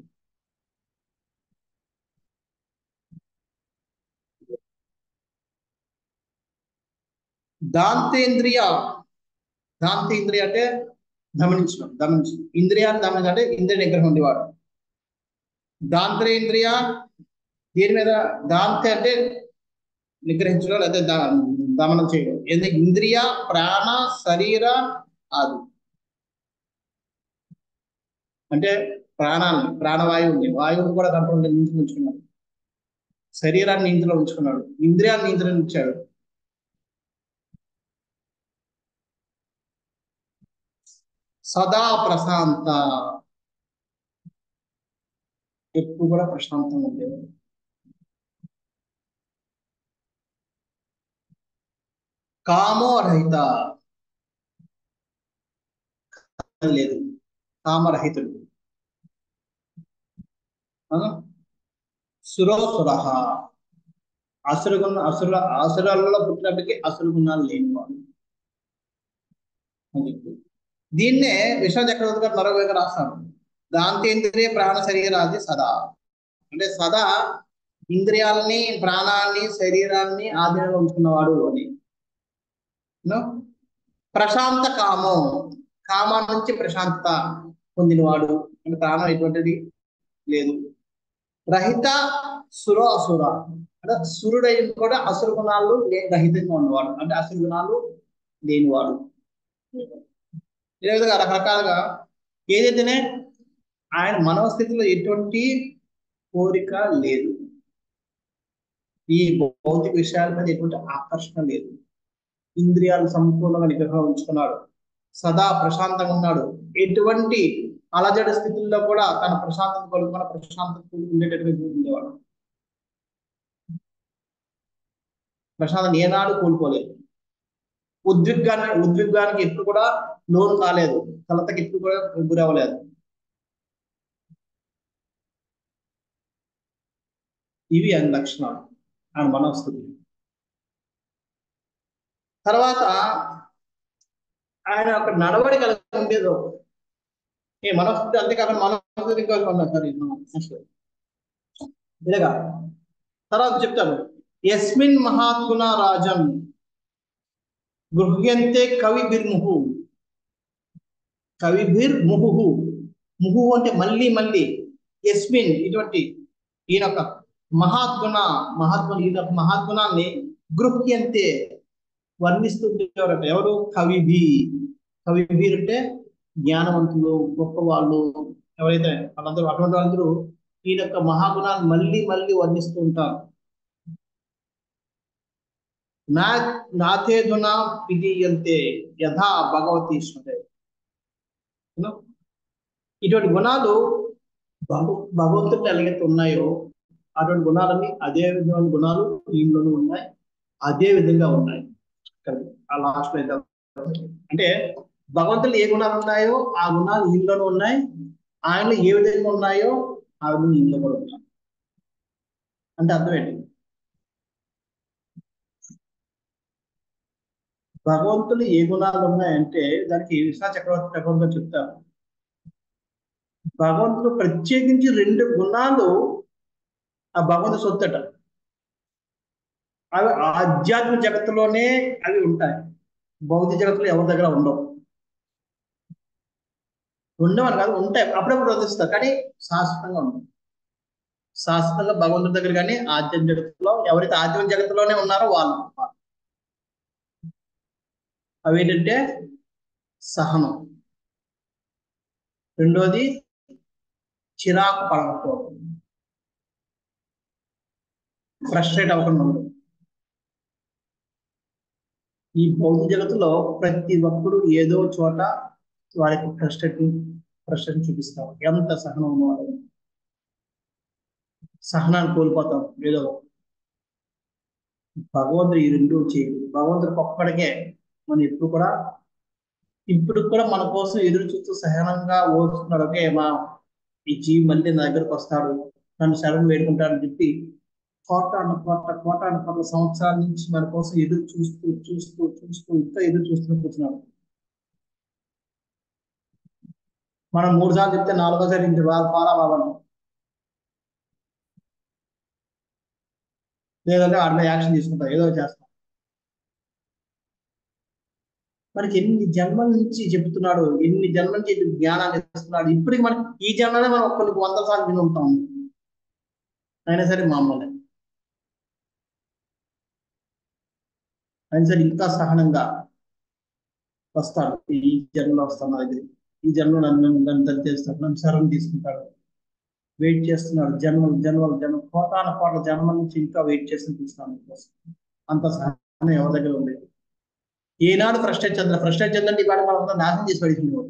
దాంతేంద్రియ దాంతేంద్రియ అంటే గమనించడం గమనించడం ఇంద్రియాన్ని గమనించడం అంటే ఇంద్రియ నిగ్రహం ఉండేవాడు దాంతరేంద్రియ దీని మీద దాంతే అంటే నిగ్రహించడం లేదా దమనం చేయడం ఎందుకు ఇంద్రియ ప్రాణ శరీర ఆది అంటే ప్రాణాన్ని ప్రాణవాయువు ఉంది వాయువుని కూడా కంట్రోల్ నియంత్రణ ఉంచుకున్నాడు శరీరాన్ని నియంత్రణ ఉంచుకున్నాడు ఇంద్రియాన్ని నియంత్రణ ఇచ్చాడు సదా ప్రశాంత ఎప్పుడు కూడా ప్రశాంతంగా ఉండేది కామో రహిత లేదు కామరహితుడు సురోసుర అసురుగుణ అసుర అసురాలలో పుట్టినప్పటికీ అసురు గుణాలు లేనివాడు అని చెప్పి దీన్నే విశ్వ చక్రవర్తి గారు మరో విధంగా రాస్తాడు దాంతేంద్రియ ప్రాణ శరీరాది సదా అంటే సదా ఇంద్రియాలని ప్రాణాన్ని శరీరాన్ని ఆధీనంలో ఉంచుకున్నవాడు అని ప్రశాంత కామం కామా నుంచి ప్రశాంతత పొందినవాడు అంటే ప్రాణం ఎటువంటిది లేదు రహిత సుర అసుర అంటే సురుడైన కూడా అసురు గుణాలు రహితంగా ఉన్నవాడు అంటే అసురు గుణాలు లేనివాడు ఇదే విధంగా రకరకాలుగా ఏదైతేనే ఆయన మనోస్థితిలో ఎటువంటి కోరిక లేదు ఈ భౌతిక విషయాల మీద ఎటువంటి ఆకర్షణ లేదు ఇంద్రియాలు సంపూర్ణంగా నిగ్రహం ఉంచుకున్నాడు సదా ప్రశాంతంగా ఉన్నాడు ఎటువంటి అలజడి స్థితుల్లో కూడా తన ప్రశాంతత కొలుకున్న ప్రశాంతత ఉండేటటువంటి ఉండేవాడు ప్రశాంతం ఏనాడు కోల్పోలేదు ఉద్విగ్గాన్ని ఉద్విగ్గానికి ఎప్పుడు కూడా లోను కాలేదు కలతకి ఎప్పుడు కూడా గురవ్వలేదు ఇవి ఆయన లక్షణాలు ఆయన మనస్థితి తర్వాత ఆయన ఒక నడవడి కలిగి ఉండేదో ఏ మనస్థితి అంతేకాకుండా మనస్థితి ఇంకా సారీ ఇలాగా తర్వాత చెప్తాను యస్మిన్ మహాత్మున రాజం గృహ్యంతే కవిభిర్ముహు కవిభిర్ ముహు ముహు అంటే మళ్ళీ మళ్ళీ యస్మిన్ ఇటువంటి ఈయనొక మహాత్గుణ మహాత్మ ఈయన మహాత్గుణాన్ని గృహ్యంతే వర్ణిస్తుండేవారట ఎవరు కవిభి కవిభీర్ అంటే జ్ఞానవంతులు గొప్పవాళ్ళు ఎవరైతే వాళ్ళందరూ అటువంటి వాళ్ళందరూ ఈయన యొక్క మహాగుణాన్ని మళ్ళీ మళ్ళీ వర్ణిస్తూ ఉంటారు నా నాథేధున పిదీయంతే యథా భగవతీశ్వరే ఇటువంటి గుణాలు భగ భగవంతుడిని ఎలాగైతే ఉన్నాయో అటువంటి గుణాలన్నీ అదే విధమైన గుణాలు ఈయనలోనూ ఉన్నాయి అదే విధంగా ఉన్నాయి ఆ లాస్ట్ లో అయితే అంటే భగవంతులు ఏ గుణాలు ఉన్నాయో ఆ గుణాలు ఈయనలోనూ ఉన్నాయి ఆయనలో ఏ విధంగా ఉన్నాయో ఆ విధంగా ఈయనలో కూడా ఉన్నాయి అంటే అర్థం ఏంటి భగవంతులు ఏ గుణాలు ఉన్నాయంటే దానికి విశ్వనాథ చక్రవర్తి చక్రవర్తిగా చెప్తారు భగవంతుడు ప్రత్యేకించి రెండు గుణాలు ఆ భగవంతు సొత్తట అవి ఆధ్యాత్మిక జగత్తులోనే అవి ఉంటాయి భౌతిక జగత్తులో ఎవరి దగ్గర ఉండవు ఉండవని కాదు ఉంటాయి అప్పుడప్పుడు వదిలిస్తారు కానీ శాశ్వతంగా ఉండవు శాశ్వతంగా భగవంతుడి దగ్గర కానీ ఆధ్యాత్మిక జగత్తులో ఎవరైతే ఆధ్యాత్మిక జగత్తులోనే ఉన్నారో వాళ్ళు అవి ఏంటంటే సహనం రెండోది చిరాకు పడకపోవడం ఫ్రస్ట్రేట్ అవ్వకుండా ఉండడం ఈ భౌతిక జగత్తులో ప్రతి ఒక్కరు ఏదో చోట వారికి ఫ్రస్ట్రేట్ ఫ్రస్ట్రేషన్ చూపిస్తారు ఎంత సహనం ఉన్నవారు సహనాన్ని కోల్పోతాం ఏదో భగవంతుడు ఈ రెండు చేయడు భగవంతుడికి ఒక్కడికే మనం ఎప్పుడు కూడా ఇప్పుడు కూడా మన కోసం ఎదురు చూస్తూ సహనంగా ఓడుస్తున్నాడు ఓకే మా ఈ జీవి మళ్ళీ నా దగ్గరకు వస్తాడు నన్ను శరణం వేడుకుంటాడని చెప్పి కోటాను కోట కోటాను కోట్ల సంవత్సరాల నుంచి మన కోసం ఎదురు చూస్తూ చూస్తూ చూస్తూ ఇంకా ఎదురు చూస్తూ కూర్చున్నాడు మనం మూడు సార్లు చెప్తే నాలుగోసారి ఇంటి వాళ్ళు పాలా బాబాను లేదంటే వాడి మీద యాక్షన్ తీసుకుంటాం ఏదో చేస్తాం మనకి ఎన్ని జన్మల నుంచి చెబుతున్నాడు ఎన్ని జన్మల నుంచి జ్ఞానాన్ని ఇస్తున్నాడు ఇప్పటికి మనం ఈ జన్మనే మనం కొన్ని వంద సార్లు విని ఉంటాం అయినా సరే మామూలే అయినా సరే ఇంకా సహనంగా వస్తాడు ఈ జన్మలో వస్తాడు నా దగ్గర ఈ జన్మలో నన్ను నన్ను తెలిచేస్తాడు నన్ను శరణం తీసుకుంటాడు వెయిట్ చేస్తున్నాడు జన్మలు జన్మలు జన్మ కోటాన కోట్ల జన్మల నుంచి ఇంకా వెయిట్ చేసి చూస్తున్నాను అంత సహనం ఎవరి దగ్గర ఉంది ఏనాడు ఫ్రస్ట్రేట్ చెందిన ఫ్రస్ట్రేట్ చెందండి ఇవాళ మనం నాశనం చేసి పడిపోయింది వాడు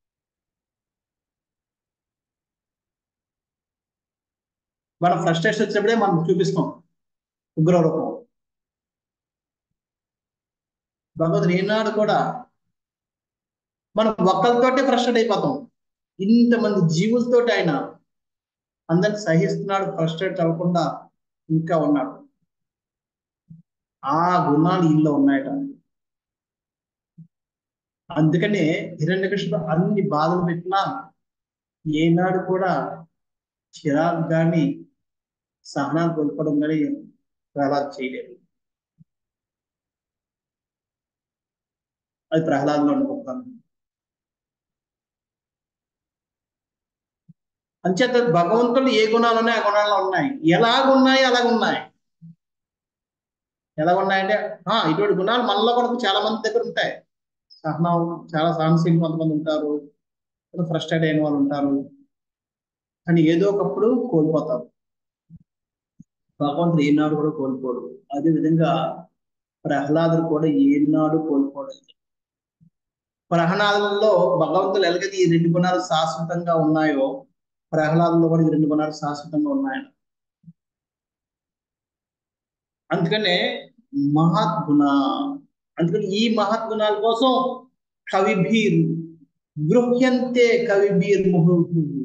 మనం ఫ్రస్ట్రేషన్ వచ్చినప్పుడే మనం చూపిస్తాం ఉగ్ర రూపం భగవద్గీత ఏనాడు కూడా మనం ఒక్కరితోటే ఫ్రస్ట్రేట్ అయిపోతాం ఇంతమంది జీవులతోటి ఆయన అందరిని సహిస్తున్నాడు ఫ్రస్ట్రేట్ అవ్వకుండా ఇంకా ఉన్నాడు ఆ గుణాలు ఇల్లు ఉన్నాయట అందుకనే హిరణ్యకృష్ణుడు అన్ని బాధలు పెట్టినా ఏనాడు కూడా చిరాకు కానీ సహనాన్ని కోల్పోవడం కానీ ప్రహ్లాద్ చేయలేదు అది ప్రహ్లాద్లో అనుకుంటాను అంచేత భగవంతుడు ఏ గుణాలు ఉన్నాయి ఆ గుణాలు ఉన్నాయి ఎలాగున్నాయి అలాగున్నాయి ఎలాగున్నాయంటే ఇటువంటి గుణాలు మనలో కూడా చాలా మంది దగ్గర ఉంటాయి సహనం చాలా సహనశీలు కొంతమంది ఉంటారు ఫ్రస్ట్రేట్ అయిన వాళ్ళు ఉంటారు కానీ ఏదో ఒకప్పుడు కోల్పోతారు భగవంతుడు ఏనాడు కూడా కోల్పోడు అదే విధంగా ప్రహ్లాదుడు కూడా ఏనాడు కోల్పోలేదు ప్రహ్లాదుల్లో భగవంతుడు ఎలాగైతే ఈ రెండు గుణాలు శాశ్వతంగా ఉన్నాయో ప్రహ్లాదంలో కూడా ఈ రెండు గుణాలు శాశ్వతంగా ఉన్నాయి అందుకనే మహద్గుణ అందుకని ఈ మహద్గుణాల కోసం కవిభీర్ గృహ్యంతే కవిభీర్ ముహు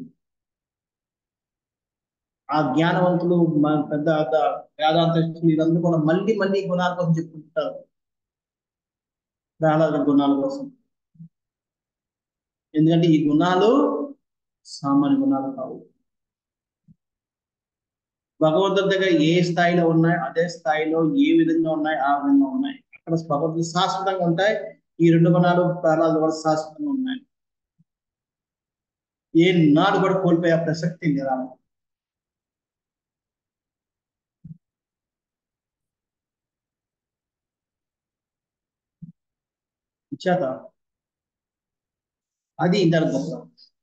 ఆ జ్ఞానవంతులు పెద్ద వేదాంత వీళ్ళందరూ కూడా మళ్ళీ మళ్ళీ గుణాల కోసం చెప్పుకుంటారు ప్రహ్లాద గుణాల కోసం ఎందుకంటే ఈ గుణాలు సామాన్య గుణాలు కావు భగవంతుడి దగ్గర ఏ స్థాయిలో ఉన్నాయి అదే స్థాయిలో ఏ విధంగా ఉన్నాయి ఆ విధంగా ఉన్నాయి అక్కడ భగవంతుడు శాశ్వతంగా ఉంటాయి ఈ రెండు గుణాలు ప్రాణాలు కూడా శాశ్వతంగా ఉన్నాయి ఏ నాడు కూడా కోల్పోయే ప్రసక్తి లేదా చేత అది ఇంటర్ గొప్ప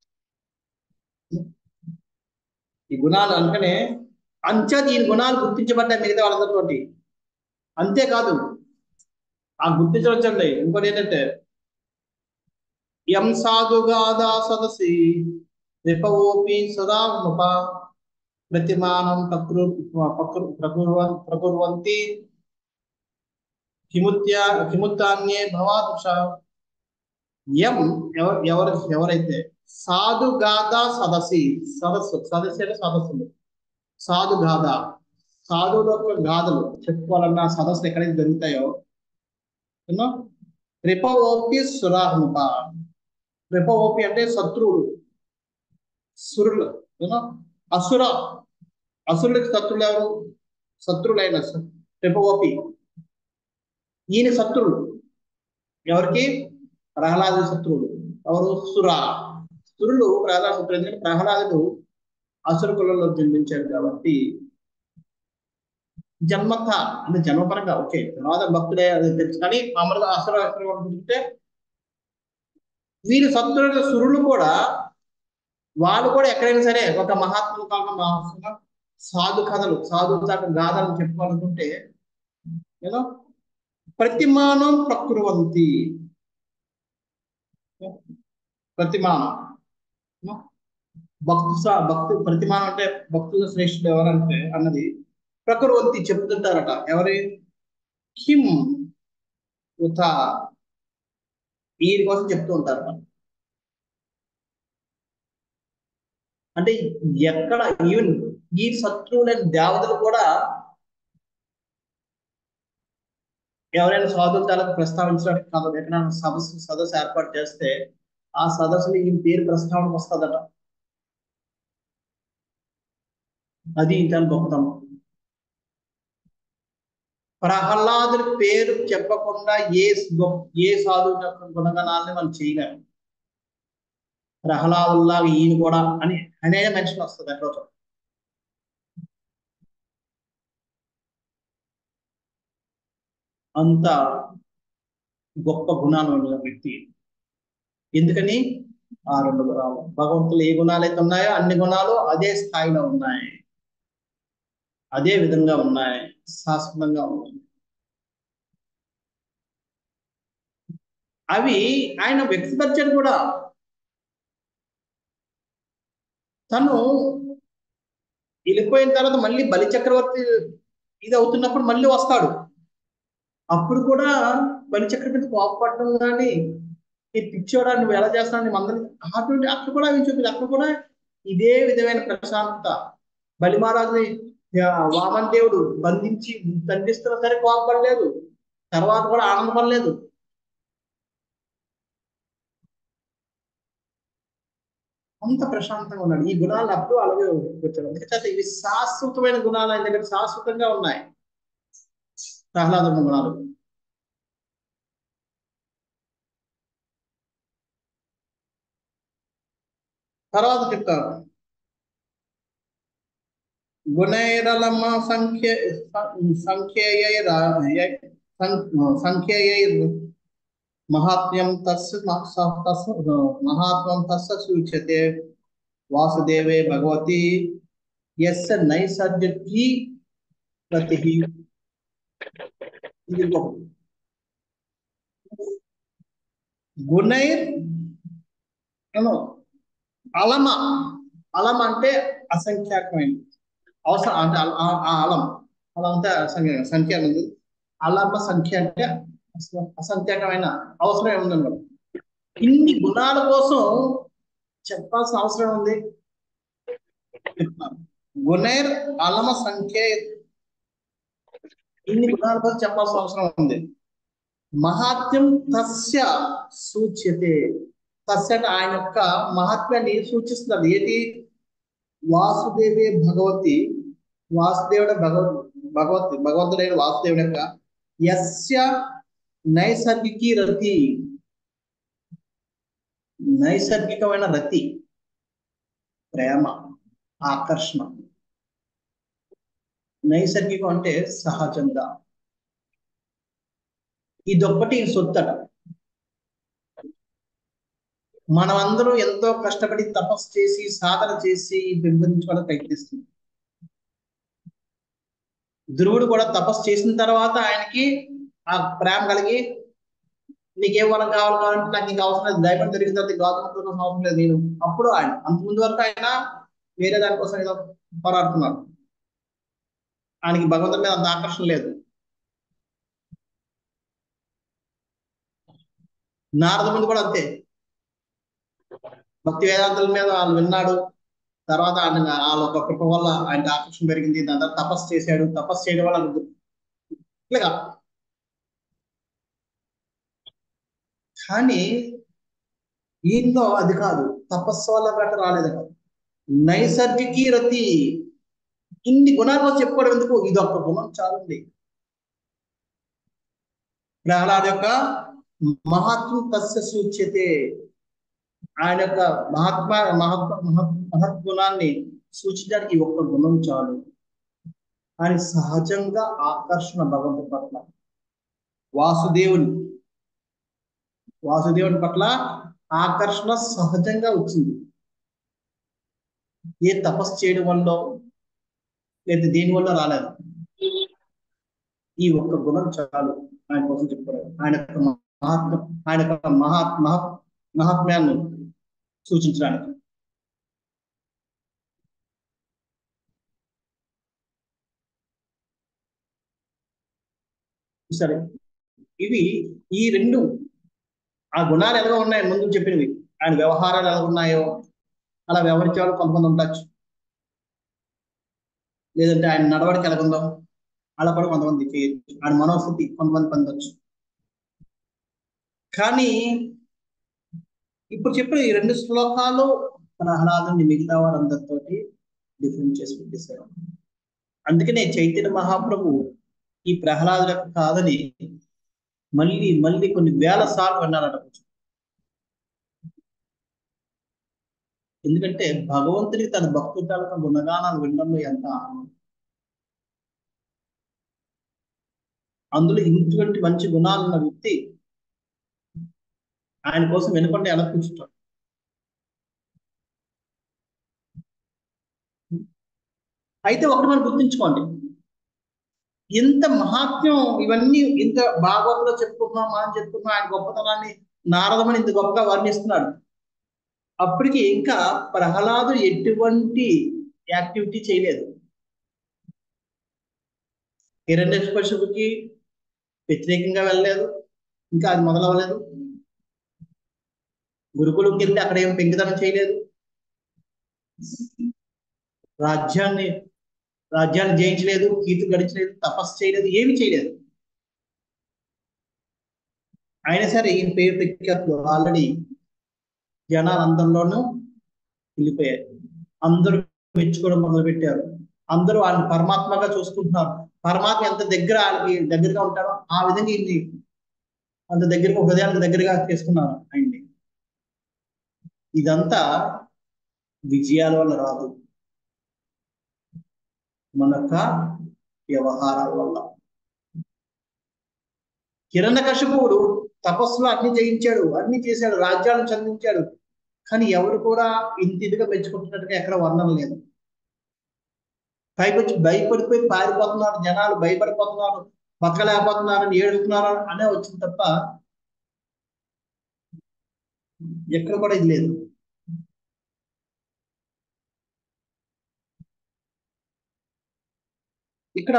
ఈ గుణాలు అందుకనే అంచేత ఈ గుణాలు గుర్తించబడ్డాయి మిగతా వాళ్ళందరితోటి అంతేకాదు ఆ గుర్తించవచ్చండి ఇంకోటి ఏంటంటే ఎం సాధుగాదా సదసి రిపవోపి సదాముప ప్రతిమానం ప్రకృ ప్రకుర్వ ప్రకుర్వంతి కిముత్య కిముత్తాన్యే భవాదృష ఎం ఎవరు ఎవరైతే సాధుగాథ సదసి సదస్సు సదస్సు అంటే సదస్సులు సాధుగాథ సాధువుల యొక్క గాథలు చెప్పుకోవాలన్న సదస్సులు ఎక్కడైతే జరుగుతాయో రిపఓపి సురాహుప రిపఓపి అంటే శత్రువులు సురులు అసుర అసురులకి శత్రులు ఎవరు శత్రులైన రిపఓపి ఈయన శత్రువులు ఎవరికి ప్రహ్లాదు శత్రువులు ఎవరు సురా సురులు ప్రహ్లాద శత్రులు ఎందుకంటే ప్రహ్లాదుడు అసుర కులంలో జన్మించాడు కాబట్టి జన్మత అంటే జన్మపరంగా ఓకే తర్వాత భక్తుడే అది తెలుసు కానీ మామూలుగా అసుర అసుర అనుకుంటే వీరి శత్రువుల సురులు కూడా వాళ్ళు కూడా ఎక్కడైనా సరే ఒక మహాత్ములు కాక మహాత్మ సాధు కథలు సాధు చాట గాథలు చెప్పుకోవాలనుకుంటే ఏదో ప్రతిమానం ప్రకృవంతి ప్రతిమానం భక్తు సా- భక్తు ప్రతిమానం అంటే భక్తుల శ్రేష్ఠుడు ఎవరంటే అన్నది ప్రకృవంతి చెప్తుంటారట ఎవరి కిం ఉత వీరి కోసం చెప్తూ ఉంటారు వాళ్ళు. అంటే ఎక్కడ ఈవెన్ ఈ శత్రువులైన దేవతలు కూడా ఎవరైనా స్వాతంత్రాలకు ప్రస్తావించడానికి కాదు ఎక్కడైనా సదస్సు సదస్సు ఏర్పాటు చేస్తే ఆ సదస్సులో ఈ పేరు ప్రస్తావనకు వస్తుందట అది ఇంత గొప్పతనం ప్రహ్లాదుడి పేరు చెప్పకుండా ఏ గొప్ప- ఏ సాధువు యొక్క గుణగణాలని మనం చేయలేము ప్రహ్లాదుల్లాగా ఈయన కూడా అని అనే మెన్షన్ వస్తుంది ఎక్కడో చోట. అంత గొప్ప గుణాలు ఉన్న వ్యక్తి ఎందుకని ఆ రెండు గుణాలు భగవంతులు ఏ గుణాలు అయితే ఉన్నాయో అన్ని గుణాలు అదే స్థాయిలో ఉన్నాయి అదే విధంగా ఉన్నాయి శాశ్వతంగా ఉన్నాయి అవి ఆయన వ్యక్తపరిచాడు కూడా తను వెళ్ళిపోయిన తర్వాత మళ్ళీ బలి చక్రవర్తి ఇది అవుతున్నప్పుడు మళ్ళీ వస్తాడు అప్పుడు కూడా బలి చక్రవర్తి కోపపడడం కానీ ఈ పిచ్చోడా నువ్వు ఎలా చేస్తున్నావు నువ్వు అందరినీ అటువంటి అక్కడ కూడా అవి చూపింది అక్కడ కూడా ఇదే విధమైన ప్రశాంతత బలి మహారాజుని ఆ, వామన్ దేవుడు బంధించి దండిస్తున్నా సరే కోపపడలేదు తర్వాత కూడా ఆనందపడలేదు అంత ప్రశాంతంగా ఉన్నాడు ఈ గుణాలు అప్పుడు అలాగే వచ్చాడు ఎందుకంటే ఇవి శాశ్వతమైన గుణాలు ఆయన దగ్గర శాశ్వతంగా ఉన్నాయి ప్రహ్లాదుని గుణాలు తర్వాత చెప్తారు గుణైరలమ సంఖ్య సంఖ్యయై సంఖ్యయై మహాత్మ్యం తస్సు తస్సు మహాత్మ్యం తస్సు సూచ్యతే వాసుదేవే భగవతి ఎస్ నైసర్జకి ప్రతి ఇది ఇంకొకటి. గుణైర్ అను అలమ అలం అంటే అసంఖ్యాకమైనది అవసరం అంటే అల- ఆ- ఆ అలం అలం అంటే అసంఖ్య సంఖ్య అనేది అలమ సంఖ్య అంటే అస- అసంఖ్యాకమైన అవసరం ఏముందన్నమాట ఇన్ని గుణాల కోసం చెప్పాల్సిన అవసరం ఉంది చెప్తాను గుణైర్ అలమ సంఖ్య ఇన్ని గుణాల కోసం చెప్పాల్సిన అవసరం ఉంది మహాత్మ్యం తస్య సూచ్యతే తస్య అంటే ఆయన యొక్క మహాత్మ్యాన్ని సూచిస్తున్నది ఏది వాసుదేవే భగవతి వాసుదేవుడ భగవత్ భగవత్ భగవంతుడైన వాసుదేవుడు యొక్క యస్య నైసర్గికి రతి నైసర్గికమైన రతి ప్రేమ ఆకర్షణ నైసర్గికం అంటే సహజంగా ఇదొక్కటి సొత్తట మనమందరం ఎంతో కష్టపడి తపస్సు చేసి సాధన చేసి పెంపొందించుకోవడానికి ప్రయత్నిస్తుంది ధ్రువుడు కూడా తపస్సు చేసిన తర్వాత ఆయనకి ఆ ప్రేమ కలిగి నీకేం వరం కావాలి కావాలంటే నాకు ఇంకా అవసరం లేదు దైవం దొరికిన తర్వాత గౌతమ కోసం అవసరం లేదు నేను అప్పుడు ఆయన అంత ముందు వరకు ఆయన వేరే దానికోసం ఏదో పోరాడుతున్నాడు ఆయనకి భగవంతుడి మీద అంత ఆకర్షణ లేదు నారద ముందు కూడా అంతే భక్తి వేదాంతుల మీద వాళ్ళు విన్నాడు తర్వాత ఆయన వాళ్ళ ఒక కృప వల్ల ఆయన ఆకర్షణ పెరిగింది దాని తర్వాత తపస్సు చేశాడు తపస్సు చేయడం వల్ల ఆయనకు ఇట్లాగా కానీ ఈయనలో అది కాదు తపస్సు వల్ల గట్ట రాలేదు కాదు నైసర్గికి రతి ఇన్ని గుణాలు చెప్పుకోవడం ఎందుకు ఇది ఒక్క గుణం చాలండి ప్రహ్లాద్ యొక్క మహాత్మ తస్య సూచ్యతే ఆయన యొక్క మహాత్మ మహాత్మ మహత్ మహద్గుణాన్ని సూచించడానికి ఈ ఒక్క గుణం చాలు ఆయన సహజంగా ఆకర్షణ భగవంతుడి పట్ల వాసుదేవుని వాసుదేవుని పట్ల ఆకర్షణ సహజంగా వచ్చింది ఏ తపస్సు చేయడం వల్ల లేదా దేని వల్ల రాలేదు ఈ ఒక్క గుణం చాలు ఆయన కోసం చెప్పారు ఆయన యొక్క మహాత్మ ఆయన యొక్క మహా మహా మహాత్మ్యాన్ని సూచించడానికి సరే ఇవి ఈ రెండు ఆ గుణాలు ఎలా ఉన్నాయి ముందు చెప్పినవి ఆయన వ్యవహారాలు ఎలా ఉన్నాయో అలా వ్యవహరించే వాళ్ళు కొంతమంది ఉండొచ్చు లేదంటే ఆయన నడవడికి ఎలా ఉందో అలా కూడా కొంతమంది చేయొచ్చు ఆయన మనోస్థితి కొంతమంది పొందొచ్చు కానీ ఇప్పుడు చెప్పిన ఈ రెండు శ్లోకాలు ప్రహ్లాదుని మిగతా వారందరితో డిఫరెంట్ చేసి పెట్టేశారు అందుకనే చైతన్య మహాప్రభు ఈ ప్రహ్లాదులకు కాదని మళ్ళీ మళ్ళీ కొన్ని వేల సార్లు విన్నారట ఎందుకంటే భగవంతుడికి తన భక్తుల తాలూకా గుణగానాలు వినడంలో ఎంత ఆనందం అందులో ఇటువంటి మంచి గుణాలు ఉన్న వ్యక్తి ఆయన కోసం వెనుకంటే ఎలా కూర్చుంటాడు అయితే ఒకటి మనం గుర్తుంచుకోండి ఇంత మహాత్మ్యం ఇవన్నీ ఇంత భాగవతంలో చెప్పుకుంటున్నాం మనం చెప్పుకుంటున్నాం ఆయన గొప్పతనాన్ని నారదమని ఇంత గొప్పగా వర్ణిస్తున్నాడు అప్పటికి ఇంకా ప్రహ్లాదు ఎటువంటి యాక్టివిటీ చేయలేదు హిరణ్యకశిపుకి వ్యతిరేకంగా వెళ్ళలేదు ఇంకా అది మొదలవ్వలేదు గురుకులంకి వెళ్తే అక్కడ ఏం పెంకితనం చేయలేదు రాజ్యాన్ని రాజ్యాన్ని జయించలేదు కీర్తి గడించలేదు తపస్సు చేయలేదు ఏమి చేయలేదు అయినా సరే ఈయన పేరు ప్రఖ్యాతులు ఆల్రెడీ జనాలందరిలోనూ వెళ్ళిపోయారు అందరూ మెచ్చుకోవడం మొదలు పెట్టారు అందరూ ఆయన పరమాత్మగా చూసుకుంటున్నారు పరమాత్మ ఎంత దగ్గర ఆయనకి దగ్గరగా ఉంటారో ఆ విధంగా ఈయన్ని అంత దగ్గరగా హృదయానికి దగ్గరగా చేసుకున్నారు ఆయన్ని ఇదంతా విజయాల వల్ల రాదు మన యొక్క వ్యవహారాల వల్ల కిరణకశపుడు తపస్సులో అన్ని జయించాడు అన్ని చేశాడు రాజ్యాలను చందించాడు కానీ ఎవరు కూడా ఇంత ఇదిగా మెచ్చుకుంటున్నట్టుగా ఎక్కడ వర్ణన లేదు పైకొచ్చి భయపడిపోయి పారిపోతున్నారు జనాలు భయపడిపోతున్నారు బతకలేకపోతున్నారు ఏడుతున్నారు అనే వచ్చింది తప్ప ఎక్కడ కూడా ఇది లేదు ఇక్కడ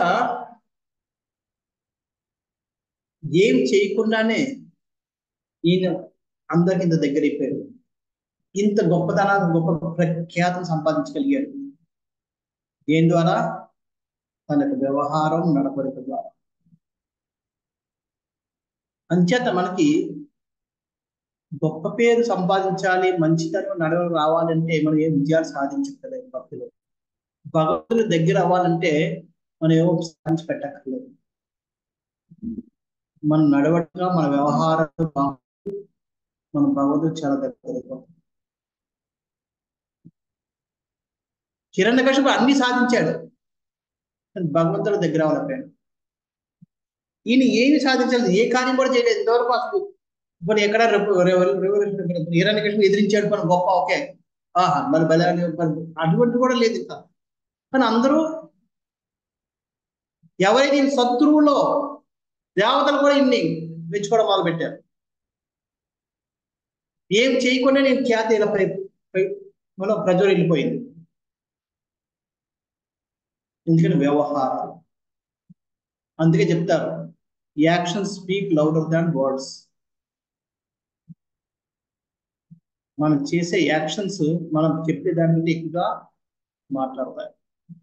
ఏం చేయకుండానే ఈయన అందరికి ఇంత దగ్గర అయిపోయాడు ఇంత గొప్పతనాన్ని గొప్ప ప్రఖ్యాతం సంపాదించగలిగాడు దేని ద్వారా తన యొక్క వ్యవహారం నడపడిక ద్వారా అంచేత మనకి గొప్ప పేరు సంపాదించాలి మంచితనం నడవలు రావాలంటే మనం ఏం విజయాలు సాధించక్కర్లేదు భక్తులు భగవంతుడి దగ్గర అవ్వాలంటే మనం ఏమో సాధించి పెట్టక్కర్లేదు మన నడవడిగా మన వ్యవహారాలు మన భగవంతుడు చాలా దగ్గర కిరణ్ కశ్యపు అన్ని సాధించాడు భగవంతుడు దగ్గర అవ్వలేకపోయాడు ఈయన ఏమి సాధించలేదు ఏ కార్యం కూడా చేయలేదు ఇంతవరకు అసలు ఇప్పుడు ఎక్కడ హిరణ్య కృష్ణ ఎదిరించాడు మన గొప్ప ఓకే ఆహా మరి బల అటువంటి కూడా లేదు ఇంకా కానీ అందరూ ఎవరైతే ఈయన శత్రువులో దేవతలు కూడా ఇన్ని మెచ్చుకోవడం మొదలు పెట్టారు ఏం చేయకుండా నేను ఖ్యాతి ఇలా మనం ప్రజలు వెళ్ళిపోయింది ఎందుకని వ్యవహారాలు అందుకే చెప్తారు action speak louder than words మనం చేసే యాక్షన్స్ మనం చెప్పే దాని నుండి ఎక్కువగా మాట్లాడతాయి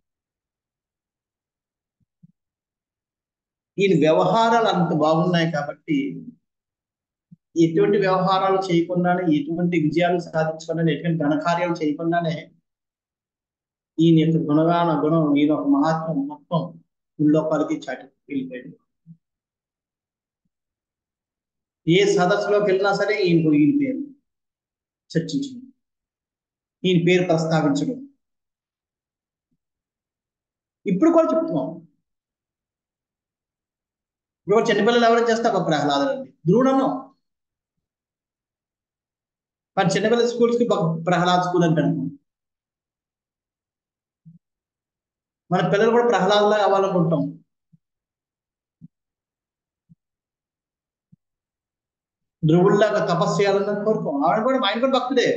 ఈయన వ్యవహారాలు అంత బాగున్నాయి కాబట్టి ఎటువంటి వ్యవహారాలు చేయకుండానే ఎటువంటి విజయాలు సాధించకుండానే ఎటువంటి ఘనకార్యాలు చేయకుండానే ఈయన యొక్క గుణగాన గుణం ఈయన ఒక మహాత్మ మొత్తం ఉల్లోకాలకి చాటి వెళ్ళిపోయాడు ఏ సదస్సులోకి వెళ్ళినా సరే ఈయన ఈయన పేరు చర్చించడం ఈయన పేరు ప్రస్తావించడం ఇప్పుడు కూడా చెప్తున్నాం ఇప్పుడు చిన్నపిల్లలు ఎవరైనా చేస్తే ఒక ప్రహ్లాదండి ధ్రువుడను మరి చిన్నపిల్లల స్కూల్స్కి ప్రహ్లాద్ స్కూల్ అంటాను మన పిల్లలు కూడా ప్రహ్లాదులా అవ్వాలనుకుంటాం ధ్రువుల్లాగా తపస్సు చేయాలని కోరుకోం ఆవిడ కూడా ఆయన కూడా భక్తుడే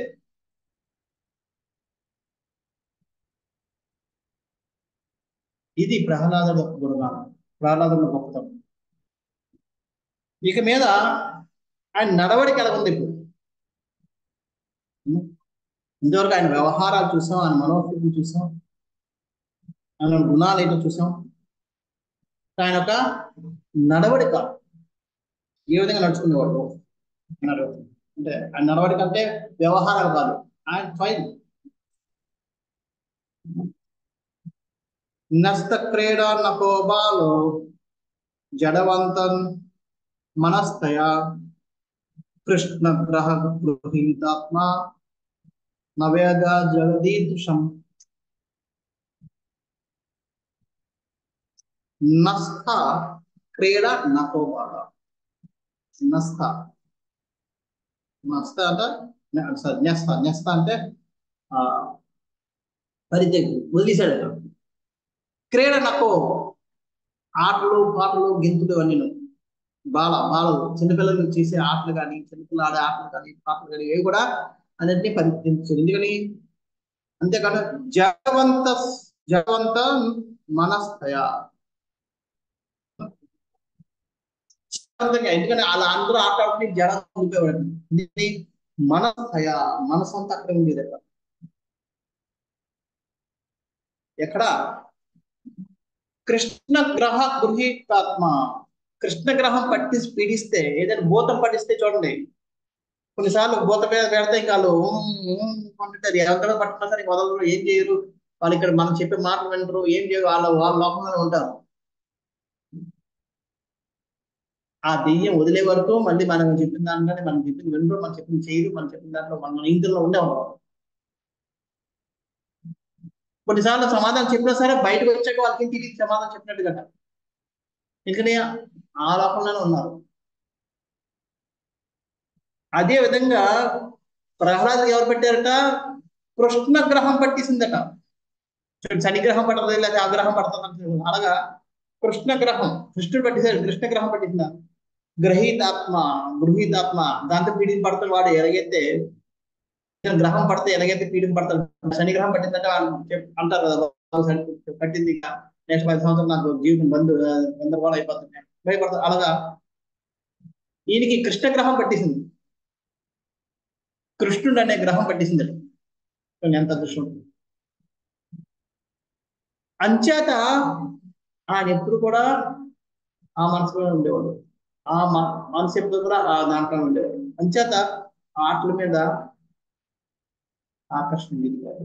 ఇది ప్రహ్లాదుడు గుణగానం ప్రహ్లాదుడు గొప్పతనం ఇక మీద ఆయన నడవడిక ఎలా ఉంది ఇప్పుడు ఇంతవరకు ఆయన వ్యవహారాలు చూసాం ఆయన మనోస్థితిని చూసాం ఆయన గుణాలు ఏంటో చూసాం ఆయన యొక్క నడవడిక ఏ విధంగా నడుచుకునేవాడు అన్నారు అంటే ఆయన నడవడిక అంటే వ్యవహారాలు కాదు ఆయన ఫైన్ నస్త క్రీడా నకోబాలో జడవంతం మనస్తయ కృష్ణ గ్రహ గృహీతాత్మ నవేద జగదీదృశం నస్థ క్రీడ నకోబాల నస్థ నస్థ అంటే న్యస్త న్యస్త అంటే ఆ పరిత్యక్తి వదిలేశాడు క్రీడ నకో ఆటలు పాటలు గెంతులు అన్నీ బాల బాలలు చిన్నపిల్లలు చేసే ఆటలు కానీ చిన్నపిల్లలు ఆడే ఆటలు కానీ పాటలు కానీ ఇవి కూడా అన్నింటినీ పరిత్యజించారు ఎందుకని అంతేకాదు జగవంత జగవంత మనస్థయ ఎందుకని అలా అందరూ ఆటాడుకుని జడం ఉండిపోయేవాడు ఇది మనస్థయ మనసు అంతా అక్కడ ఉండేది అక్కడ ఎక్కడ కృష్ణ గ్రహ గృహీతాత్మ కృష్ణ గ్రహం పట్టి పీడిస్తే ఏదైనా భూతం పట్టిస్తే చూడండి కొన్నిసార్లు భూత మీద పెడితే ఇంకా వాళ్ళు అంటుంటారు ఎవరికైనా పట్టినా సరే వదలరు ఏం చేయరు వాళ్ళు ఇక్కడ మనం చెప్పే మాటలు వింటారు ఏం చేయరు వాళ్ళ వాళ్ళ లోకంలోనే ఉంటారు ఆ దెయ్యం వదిలే వరకు మళ్ళీ మనం చెప్పిన దాంట్లోనే మనం చెప్పింది వినరు మనం చెప్పింది చేయరు మనం చెప్పిన దాంట్లో మన ఇంటిలో ఉండే ఉంటాం కొన్నిసార్లు సమాధానం చెప్పినా సరే బయటకు వచ్చాక వాళ్ళకి తిరిగి సమాధానం చెప్పినట్టు కదా ఎందుకని ఆ లోకంలోనే ఉన్నారు అదే విధంగా ప్రహ్లాద్ ఎవరు పెట్టారట కృష్ణ గ్రహం పట్టేసిందట శని గ్రహం పట్టదు లేదా ఆ గ్రహం పడుతుంది అలాగా కృష్ణ గ్రహం కృష్ణుడు పట్టేశాడు కృష్ణ గ్రహం పట్టేసిందా గ్రహీతాత్మ గృహీతాత్మ దాంతో పీడిత పడతాడు వాడు ఎలాగైతే గ్రహం పడితే ఎలాగైతే పీడిత పడతాడు శని గ్రహం పట్టిందంటే అంటారు కదా పట్టింది నెక్స్ట్ పది సంవత్సరం నాకు జీవితం బంధు గందరగోళం అయిపోతుంది భయపడతారు అలాగా ఈయనకి కృష్ణ గ్రహం పట్టేసింది కృష్ణుడు అనే గ్రహం పట్టేసింది ఎంత అదృష్టం అంచేత ఆయన ఎప్పుడు కూడా ఆ మనసులో ఉండేవాడు ఆ మనసు ఎప్పుడు కూడా ఆ దాంట్లో ఉండేవాడు అంచేత ఆటల మీద ఆకర్షణ దిగాడు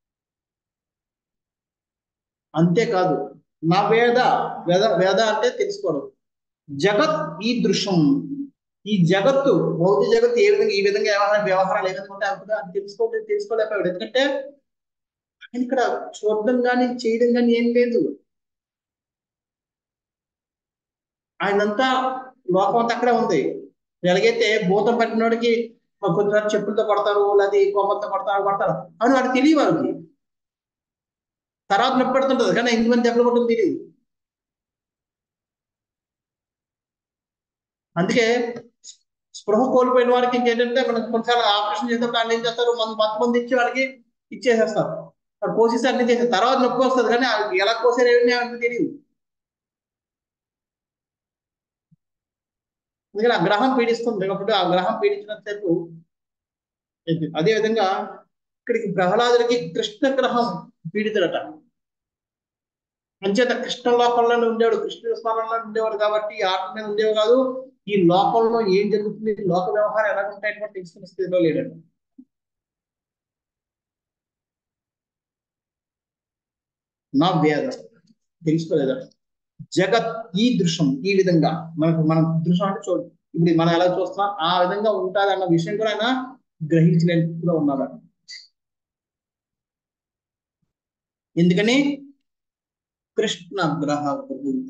అంతేకాదు నా వేద వేద వేద అంటే తెలుసుకోవడం జగత్ ఈ దృశ్యం ఈ జగత్తు భౌతిక జగత్తు ఏ విధంగా ఈ విధంగా వ్యవహార వ్యవహారాలు ఏ విధంగా ఉంటాయి అనుకుంటే అది తెలుసుకోలేదు తెలుసుకోలేకపోయాడు ఎందుకంటే ఆయన ఇక్కడ చూడడం కానీ చేయడం కానీ ఏం లేదు ఆయనంతా లోకం అంతా అక్కడే ఉంది ఎలాగైతే భూతం పట్టినోడికి కొంచెం చెప్పులతో కొడతారు లేదా కోపంతో కొడతారు కొడతారు అని వాడికి తెలియదు వాళ్ళకి తర్వాత నొప్పి పెడుతుంటది కానీ ఎంతమంది దెబ్బలు కొట్టుంది తెలియదు అందుకే స్పృహ కోల్పోయిన వారికి ఇంకేంటంటే మనకు కొన్నిసార్లు ఆపరేషన్ చేసేటప్పుడు వాళ్ళు ఏం చేస్తారు మన మొత్తం మంది ఇచ్చి వాళ్ళకి ఇచ్చేసేస్తారు వాడు కోసేసి అన్ని చేస్తారు తర్వాత నొప్పి వస్తుంది కానీ ఎలా కోసారు ఏమి అంటే తెలియదు అందుకని ఆ గ్రహం పీడిస్తుంది కాబట్టి ఆ గ్రహం పీడించినంతసేపు అదే విధంగా ఇక్కడికి ప్రహ్లాదుడికి కృష్ణ గ్రహం పీడితుడట అంచేత కృష్ణ లోకంలోనే ఉండేవాడు కృష్ణుడి స్మరణలో ఉండేవాడు కాబట్టి ఆట మీద ఉండేవి కాదు ఈ లోకంలో ఏం జరుగుతుంది లోక వ్యవహారం ఎలా ఉంటాయని తెలుసుకునే స్థితిలో లేడండి నా వేద తెలుసుకోలేదా జగత్ ఈ దృశ్యం ఈ విధంగా మనకు మనం దృశ్యం అంటే చూడు ఇప్పుడు మనం ఎలా చూస్తున్నాం ఆ విధంగా ఉంటుంది అన్న విషయం కూడా ఆయన గ్రహించలేని ఉన్నాడు ఎందుకని కృష్ణ గ్రహ గృహీత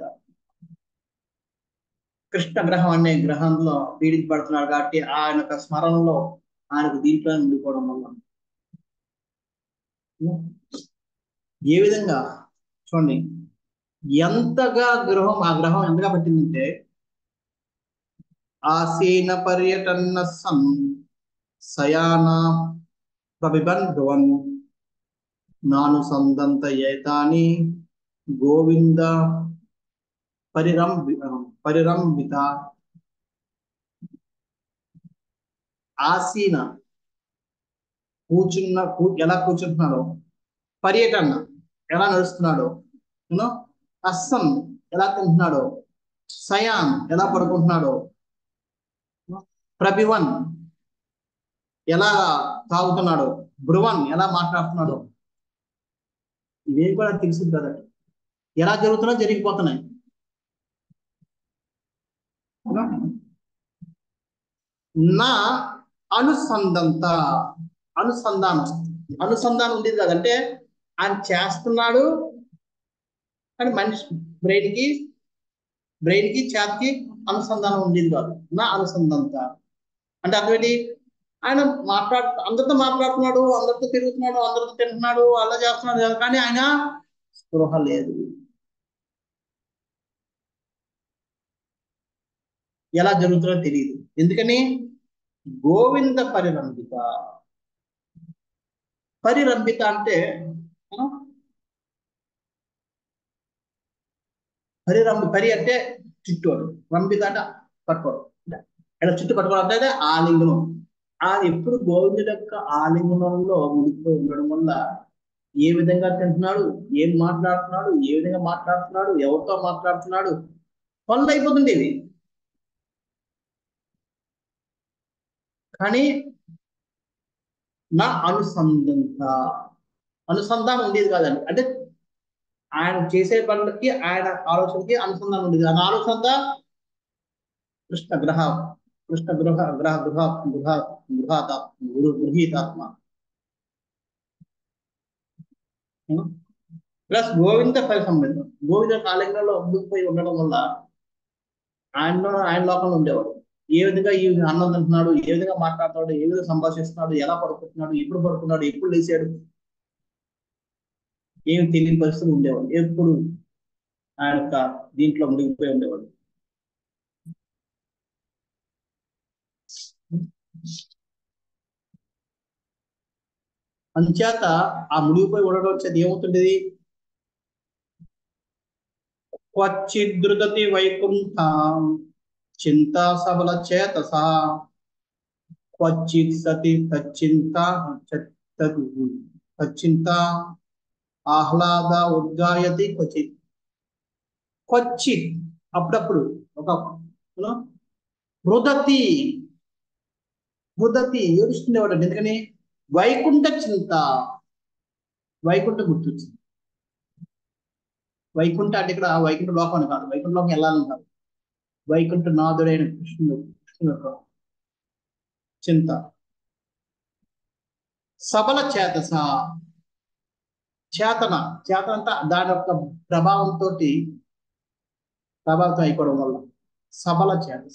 కృష్ణ గ్రహం అనే గ్రహంలో పీడించబడుతున్నాడు కాబట్టి ఆయన యొక్క స్మరణలో ఆయనకు దీంట్లో ఉండిపోవడం వల్ల ఏ విధంగా చూడండి ఎంతగా గ్రహం ఆ గ్రహం ఎంతగా పట్టిందంటే ఆసీన పర్యటన సన్ సయాన ప్రభిబన్ భువన్ నాను సందంత ఏతాని గోవింద పరిరం పరిరంభిత ఆసీన కూర్చున్న కూ- ఎలా కూర్చుంటున్నాడో పర్యటన ఎలా నడుస్తున్నాడో యూనో అస్సం ఎలా తింటున్నాడో సయాన్ ఎలా పడుకుంటున్నాడో ప్రభివన్ ఎలా తాగుతున్నాడో భ్రువన్ ఎలా మాట్లాడుతున్నాడో ఇవేం కూడా తెలుసు కదా ఎలా జరుగుతున్నా జరిగిపోతున్నాయి నా అనుసంధంత అనుసంధానం అనుసంధానం ఉండేది కదంటే ఆయన చేస్తున్నాడు కానీ మనిషి బ్రెయిన్ కి బ్రెయిన్ కి చేతికి అనుసంధానం ఉండేది కాదు నా అనుసంధాంత అంటే అర్థం ఏంటి ఆయన మాట్లాడు అందరితో మాట్లాడుతున్నాడు అందరితో తిరుగుతున్నాడు అందరితో తింటున్నాడు అలా చేస్తున్నాడు కదా, కానీ ఆయన స్పృహ లేదు ఎలా జరుగుతుందో తెలియదు ఎందుకని గోవింద పరిరంభిత పరిరంభిత అంటే ఆ, పరిరంభి పరి అంటే చుట్టూడు రంభిత అంటే పట్టుకోవడం అంటే ఇలా చుట్టూ పట్టుకోవడం అంటే అదే ఆలింగనం ఆ ఎప్పుడు గోవిందుడి యొక్క ఆలింగనంలో ముడిపోయి ఉండడం వల్ల ఏ విధంగా తింటున్నాడు ఏం మాట్లాడుతున్నాడు ఏ విధంగా మాట్లాడుతున్నాడు ఎవరితో మాట్లాడుతున్నాడు పనులు అయిపోతుండేవి కానీ నా అనుసంధంత అనుసంధానం ఉండేది కాదండి అంటే ఆయన చేసే పనులకి ఆయన ఆలోచనకి అనుసంధానం ఉండేది ఆ ఆలోచన కృష్ణ గ్రహ కృష్ణ గృహ గ్రహ గృహ గృహ గృహాత గురు గృహీతాత్మ ప్లస్ గోవింద ఫలి సంబంధం గోవింద కాలింగంలో ఉండిపోయి ఉండడం వల్ల ఆయనలో ఆయన లోకంలో ఉండేవాడు ఏ విధంగా ఈ అన్నం తింటున్నాడు ఏ విధంగా మాట్లాడుతున్నాడు ఏ విధంగా సంభాషిస్తున్నాడు ఎలా పడుకుంటున్నాడు ఎప్పుడు పడుకున్నాడు ఎప్పుడు లేచాడు ఏమి తెలియని పరిస్థితులు ఉండేవాడు ఎప్పుడు ఆయన యొక్క దీంట్లో మునిగిపోయి ఉండేవాడు అంచేత ఆ మునిగిపోయి ఉండడం వచ్చేది ఏమవుతుండేది క్వచిదృగతి వైకుంఠం చింతా సబల చేతస క్వచిత్ సతి తచ్చింత తచ్చింత ఆహ్లాద ఉద్గాయతి క్వచిత్ క్వచిత్ అప్పుడప్పుడు ఒక you know, హృదతి హృదతి ఏడుస్తుండేవాడు ఎందుకని వైకుంఠ చింత వైకుంఠ గుర్తొచ్చింది వైకుంఠ అంటే ఇక్కడ వైకుంఠ లోకం అని కాదు వైకుంఠ లోకం వెళ్ళాలని కాదు వైకుంఠ నాథుడైన కృష్ణుడు కృష్ణుడు యొక్క చింత సబల చేతస చేతన చేతన అంతా దాని యొక్క ప్రభావంతో ప్రభావితం అయిపోవడం వల్ల సబల చేతస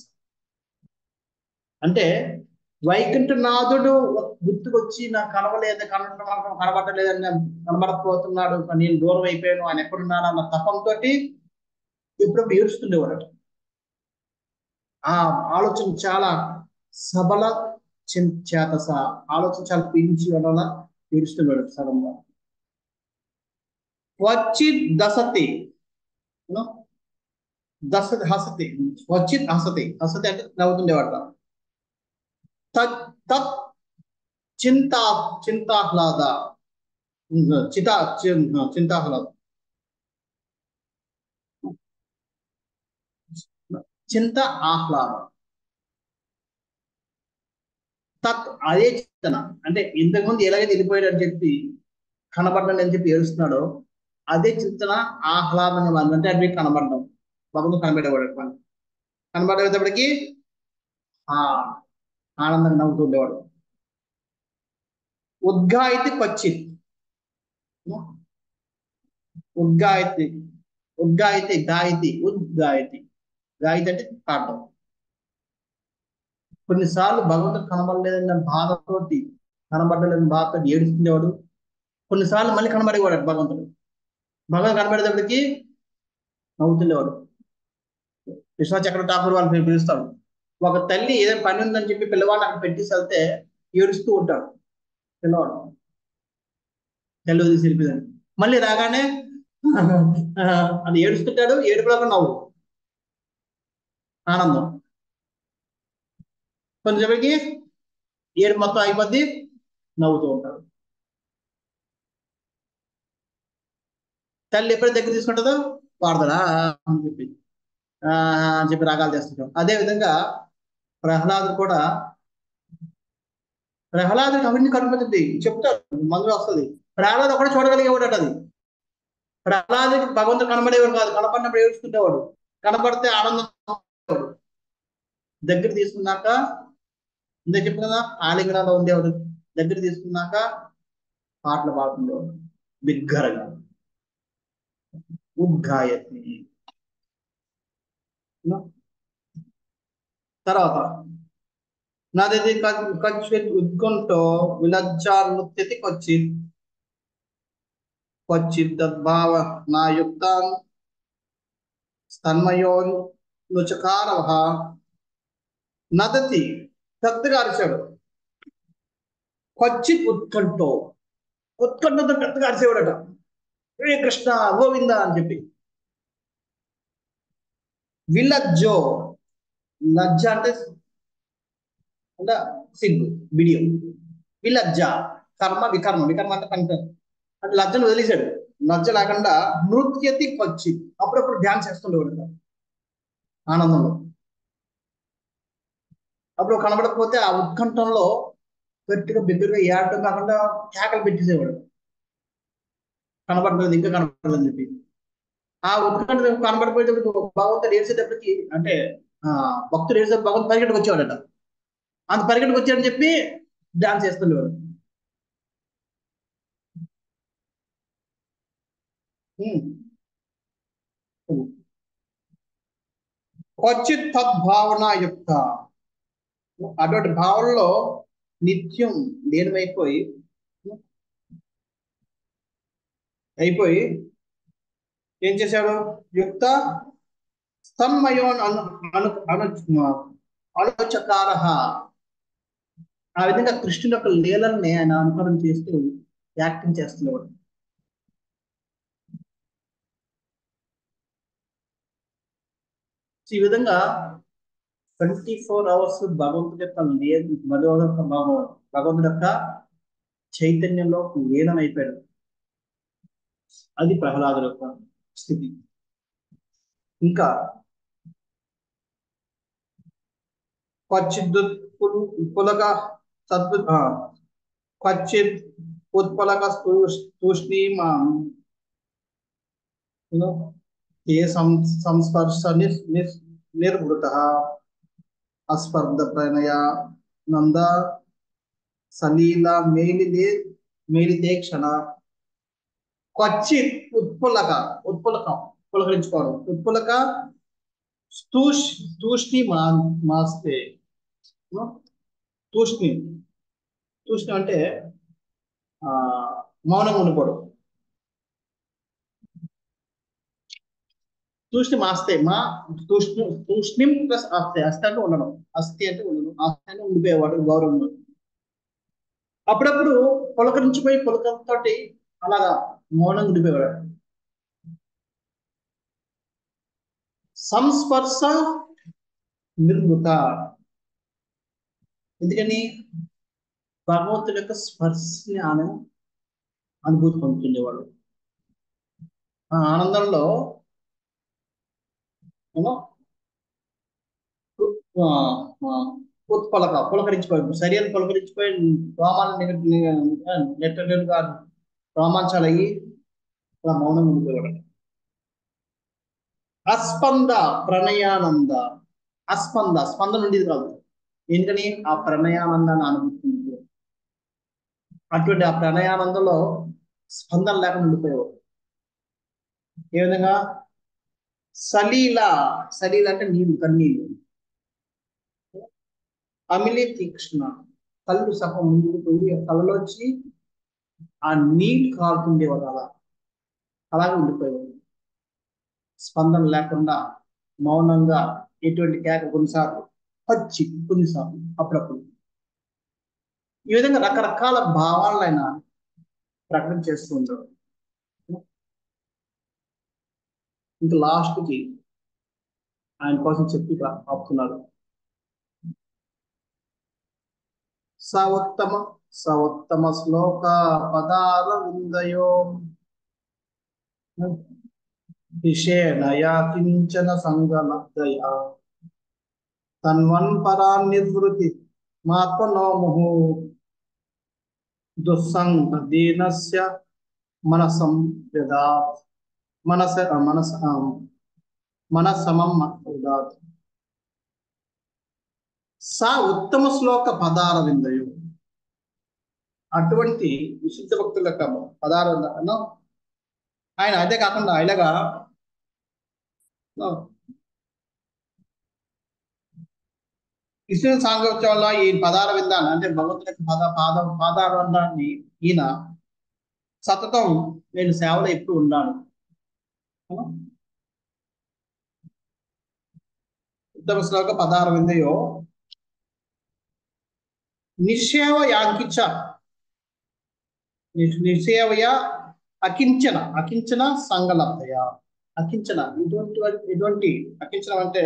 అంటే వైకుంఠనాథుడు గుర్తుకొచ్చి నాకు కనవలేదు కనబడ కనబడలేదని నేను కనబడకపోతున్నాడు నేను దూరం అయిపోయాను ఆయన ఎక్కడున్నాడు అన్న తపంతో ఎప్పుడప్పుడు ఏడుస్తుండేవాడు ఆ ఆలోచన చాలా సబల చిన్- చేతస ఆలోచన చాలా పీడించి వల్ల ఏడుస్తున్నాడు సగంగా క్వచిత్ దసతి you know, దశ హసతి క్వచిత్ హసతి హసతి అంటే నవ్వుతుండేవాడు తత్ తత్ చింతా చింతాహ్లాద చితా చి- చింతాహ్లాద చింత ఆహ్లాదం తత్ అదే చింతన అంటే ఇంతకుముందు ఎలాగైతే వెళ్ళిపోయాడు అని చెప్పి కనబడ్డాడు అని చెప్పి ఏడుస్తున్నాడో అదే చింతన ఆహ్లాదంగా మారింది అంటే అవి కనబడడం భగవంతుడు కనబడేవాడు మనకి కనబడేటప్పటికి ఆ ఆనందంగా నవ్వుతూ ఉండేవాడు ఉద్గాయితి క్వచిత్ ఉద్గాయితి ఉద్గాయితి గాయతి ఉద్గాయితి గాయతి అంటే పాడడం కొన్నిసార్లు భగవంతుడు కనబడలేదన్న బాధతోటి కనబడలేదని బాధతో ఏడుస్తుండేవాడు కొన్నిసార్లు మళ్ళీ కనబడేవాడు భగవంతుడు భగవాన్ కనబడేటప్పటికి నవ్వుతుండేవాడు కృష్ణ చక్ర ఠాకూర్ వాళ్ళు పిలు- పిలుస్తాడు ఒక తల్లి ఏదైనా పని ఉందని చెప్పి పిల్లవాడిని అక్కడ పెట్టేసి వెళ్తే ఏడుస్తూ ఉంటాడు పిల్లవాడు తల్లి వదిలేసి వెళ్ళిపోయాడు మళ్ళీ రాగానే అది ఏడుస్తుంటాడు ఏడుపులో నవ్వు ఆనందం కొంచెంసేపటికి ఏడు మొత్తం అయిపోద్ది నవ్వుతూ ఉంటాడు తల్లి ఎప్పుడైతే దగ్గర తీసుకుంటుందో వాడతాడా అని చెప్పి ఆ అని చెప్పి రాగాలు చేస్తుంటాం అదే విధంగా ప్రహ్లాదు కూడా ప్రహ్లాదుకి అవన్నీ కనపడుతుంది చెప్తారు మందులో వస్తుంది ప్రహ్లాదు ఒకటి చూడగలిగేవాడు అది ప్రహ్లాదుకి భగవంతుడు కనబడేవాడు కాదు కనపడినప్పుడు ఏడుస్తుండేవాడు కనపడితే ఆనందం ఉండేవాడు. దగ్గర తీసుకున్నాక ఇందా చెప్పు కదా ఆలింగనాలో ఉండేవాడు దగ్గర తీసుకున్నాక పాటలు పాడుతుండేవాడు బిగ్గరగా ఉద్గాయతి తర్వాత నాది కచ్చిత్ ఉద్గుంటో విలజ్జా నృత్యతి క్వచిత్ క్వచిత్ తద్భావ నాయుక్తాన్ స్తన్మయోన్ లుచకారవ నదతి పెద్దగా అరిచాడు క్వచిత్ ఉత్కంఠో ఉత్కంఠతో పెద్దగా అరిచేవాడట ఏ కృష్ణ గోవింద అని చెప్పి విలజ్జో లజ్జ అంటే అంటే సిగ్గు బిడియం విలజ్జ కర్మ వికర్మ వికర్మ అంటే పని అంటే లజ్జను వదిలేశాడు లజ్జ లేకుండా నృత్యతి కొచ్చి అప్పుడప్పుడు డ్యాన్స్ చేస్తుండేవాడు ఆనందంలో అప్పుడు కనబడకపోతే ఆ ఉత్కంఠంలో గట్టిగా బిగ్గరగా ఏడటం కాకుండా కేకలు పెట్టేసేవాడు కనబడలేదు ఇంకా కనబడలేదు చెప్పి ఆ ఉత్కంఠ కనబడిపోయేటప్పుడు భగవంతుడు ఏడ్చేటప్పటికి అంటే ఆ భక్తుడు ఏడ్చేటప్పుడు భగవంతుడు పరిగెట్టుకు వచ్చేవాడట అంత పరిగెట్టుకు వచ్చాడని చెప్పి డాన్స్ చేస్తుండేవాడు క్వచిత్ తద్భావన యొక్క అటువంటి భావనలో నిత్యం లీనమైపోయి అయిపోయి ఏం చేశాడు యుక్త స్తన్మయోన్ అను అను అను ఆలోచకార ఆ విధంగా కృష్ణుడి యొక్క లీలల్ని ఆయన అనుకరణ చేస్తూ యాక్టింగ్ చేస్తున్నాడు ఈ విధంగా ట్వంటీ ఫోర్ అవర్స్ భగవంతుడి యొక్క లీల భగవంతుడి భగవంతుడి యొక్క చైతన్యంలో లీనమైపోయాడు అది ప్రహ్లాదు యొక్క స్థితి ఇంకా క్వచిత్ పులక సద్భు క్వచిత్ ఉత్పలక తూష్ణీమ ఏ సంస్పర్శ నిర్వృత అస్పర్ధ ప్రణయ నంద సలీల మేలిదే మేలిదే క్షణ క్వచిత్ ఉత్పులక ఉత్పులకం పులకరించుకోవడం ఉత్పులక తూష్ తూష్ణి మా మాస్తే తూష్ణి తూష్ణి అంటే ఆ మౌనం ఉండిపోవడం తూష్ణి మాస్తే మా తూష్ణి తూష్ణిం ప్లస్ అస్తే అస్తే అంటే ఉండడం అస్థి అంటే ఉండడం అస్థి అంటే ఉండిపోయేవాడు గౌరవం అప్పుడప్పుడు పులకరించిపోయి పులకంతోటి అలాగా మౌనంగా ఉండిపోయేవాడు సంస్పర్శ నిర్మృత ఎందుకని భగవంతుడి యొక్క స్పర్శని ఆయన అనుభూతి పొందుతుండేవాడు ఆ ఆనందంలో ఉత్పలక పులకరించిపోయి శరీరం పులకరించిపోయి రోమాలు నెట్ట కాదు రోమాంచాలు అయ్యి అలా మౌనం ఉండిపోయాడు అస్పంద ప్రణయానంద అస్పంద స్పందన ఉండేది కాదు ఎందుకని ఆ ప్రణయానందాన్ని అనుభూతి అటువంటి ఆ ప్రణయానందంలో స్పందన లేకుండా ఉండిపోయేవాడు ఏ విధంగా సలీల సలీల అంటే నీళ్ళు కన్నీళ్ళు అమిలి తీక్ష్ణ కళ్ళు సగం ముందుకు పోయి కళ్ళలోంచి ఆ నీళ్ళు కారుతుండేవాడు అలా అలాగే ఉండిపోయేవాడు స్పందన లేకుండా మౌనంగా ఎటువంటి కేక కొన్నిసార్లు పచ్చి కొన్నిసార్లు అప్పుడప్పుడు ఈ విధంగా రకరకాల భావాలను ఆయన ప్రకటన చేస్తూ ఉంటాడు ఇంకా లాస్ట్కి ఆయన కోసం చెప్పి ఆపుతున్నాడు సవత్తమ సవత్తమ శ్లోక పదాల విందయో విషేణయా కించన సంగలబ్దయా తన్వన్ పరాన్ నిర్వృతి మాత్మనోముహు దుస్సంగ దీనస్య మనసం విదాత్ మనస మనస మనసమం విదాత్ సా ఉత్తమ శ్లోక పదార విందయు అటువంటి విశుద్ధ భక్తుల యొక్క పదార్థను ఆయన అదే కాకుండా ఇలాగా కృష్ణ సాంగత్యంలో ఈ పదార విందాన్ని అంటే భగవంతుని యొక్క పద పాద పాదారంధాన్ని ఈయన సతతం నేను సేవలో ఎప్పుడు ఉన్నాను ఉత్తమ శ్లోక పదార విందయో నిషేవ యాంకిచ నిషేవయ అకించన అకించన సంగలబ్దయ అకించన ఇటువంటి ఇటువంటి అకించనం అంటే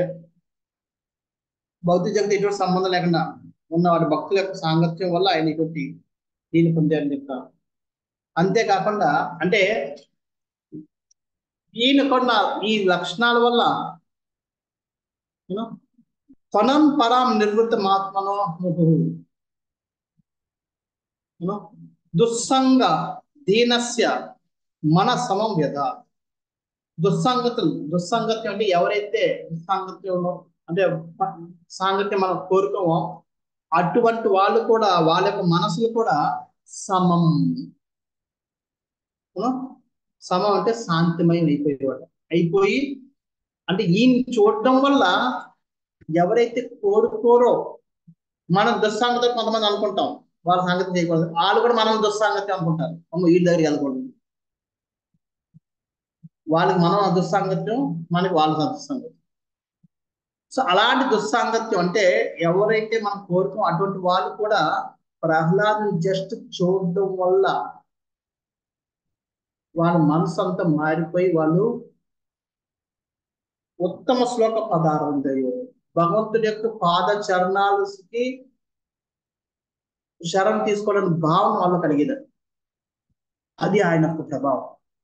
భౌతిక జగతి ఎటువంటి సంబంధం లేకుండా ఉన్న వాడి భక్తుల యొక్క సాంగత్యం వల్ల ఆయన ఇటువంటి దీన్ని పొందారని చెప్తారు అంతేకాకుండా అంటే ఈయన కొన్న ఈ లక్షణాల వల్ల త్వనం పరాం నిర్వృత మాత్మనో దుస్సంగ దీనస్య మన సమం వ్యధ దుస్సంగతులు దుస్సంగత్యం అంటే ఎవరైతే దుస్సాంగత్యంలో అంటే సాంగత్యం మనం కోరుకోమో అటువంటి వాళ్ళు కూడా వాళ్ళ యొక్క మనసులు కూడా సమం సమం అంటే శాంతిమయం అయిపోయేవాడు అయిపోయి అంటే ఈయన చూడటం వల్ల ఎవరైతే కోరుకోరో మనం దుస్సాంగతం కొంతమంది అనుకుంటాం వాళ్ళ సంగతి చేయకూడదు వాళ్ళు కూడా మనం దుస్సాంగతి అనుకుంటారు అమ్మ వీళ్ళ దగ్గరికి వెళ్ళకూడదు వాళ్ళకి మనం దుస్సాంగత్యం మనకి వాళ్ళ దుస్సాంగత్యం సో అలాంటి దుస్సాంగత్యం అంటే ఎవరైతే మనం కోరుకో అటువంటి వాళ్ళు కూడా ప్రహ్లాదం జస్ట్ చూడడం వల్ల వాళ్ళ మనసు అంతా మారిపోయి వాళ్ళు ఉత్తమ శ్లోక పదార్థం భగవంతుడి యొక్క పాద చరణాలకి శరణ్ తీసుకోవడానికి భావన వాళ్ళు కలిగేది అది ఆయన యొక్క ప్రభావం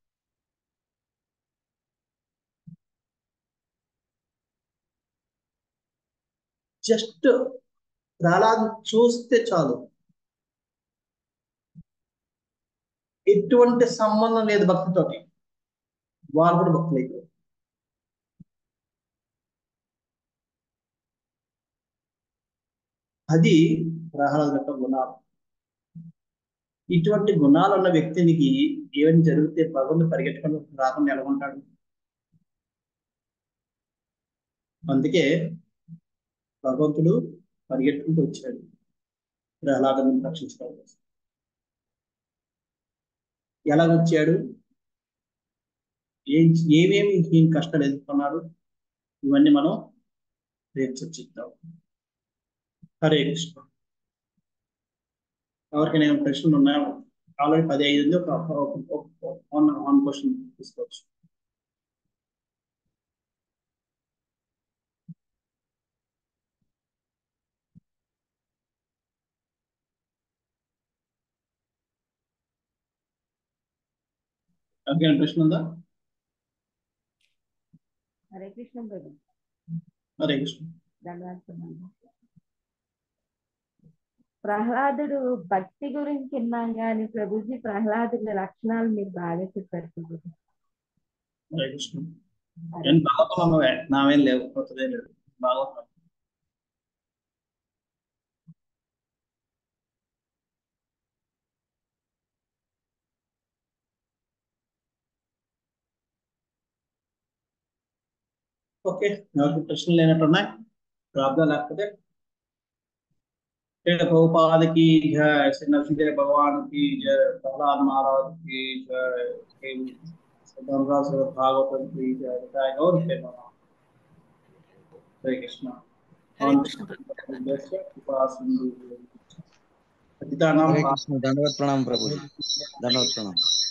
జస్ట్ ప్రహ్లాద్ చూస్తే చాలు ఎటువంటి సంబంధం లేదు భక్తితోటి వాళ్ళు కూడా భక్తులు అయిపోయారు అది ప్రహ్లాద్ యొక్క గుణాలు ఇటువంటి గుణాలు ఉన్న వ్యక్తినికి ఏమైనా జరిగితే భగవంతుడు పరిగెట్టుకొని రాకుండా ఎలాగుంటాడు అందుకే భగవంతుడు పరిగెట్టుకుంటూ వచ్చాడు ప్రహ్లాదను రక్షించడం కోసం ఎలాగొచ్చాడు ఏం ఏమేమి ఈయన కష్టాలు ఎదుర్కొన్నాడు ఇవన్నీ మనం రేపు చర్చిద్దాం హరే కృష్ణ ఎవరికైనా ఏమైనా ప్రశ్నలు ఉన్నాయో ఆల్రెడీ పది ఐదు ఉంది ఒక వన్ వన్ క్వశ్చన్ తీసుకోవచ్చు ఎవరికైనా ప్రశ్న ఉందా హరే కృష్ణ ప్రభు హరే కృష్ణ ధన్యవాదాలు ప్రహ్లాదుడు భక్తి గురించి విన్నాం కానీ ప్రభుజీ ప్రహ్లాదుడి లక్షణాలు మీరు బాగా చెప్పారు ప్రభుజీ హరే కృష్ణ నేను భాగవతం అన్నవే నావేం లేవు కొత్తదే లేదు భాగవతం ఓకే ఎవరికి ప్రశ్నలు లేనట్టున్నాయి ప్రాబ్లం లేకపోతే ప్రభుపాద की जय श्री नरसिंह भगवान की जय प्रहलाद महाराज की जय धनराज भागवतम की जय जय गौर प्रेमा हरे कृष्ण हरे कृष्ण कृपा सिंधु पतितानां हरे कृष्ण दंडवत प्रणाम प्रभु जी दंडवत प्रणाम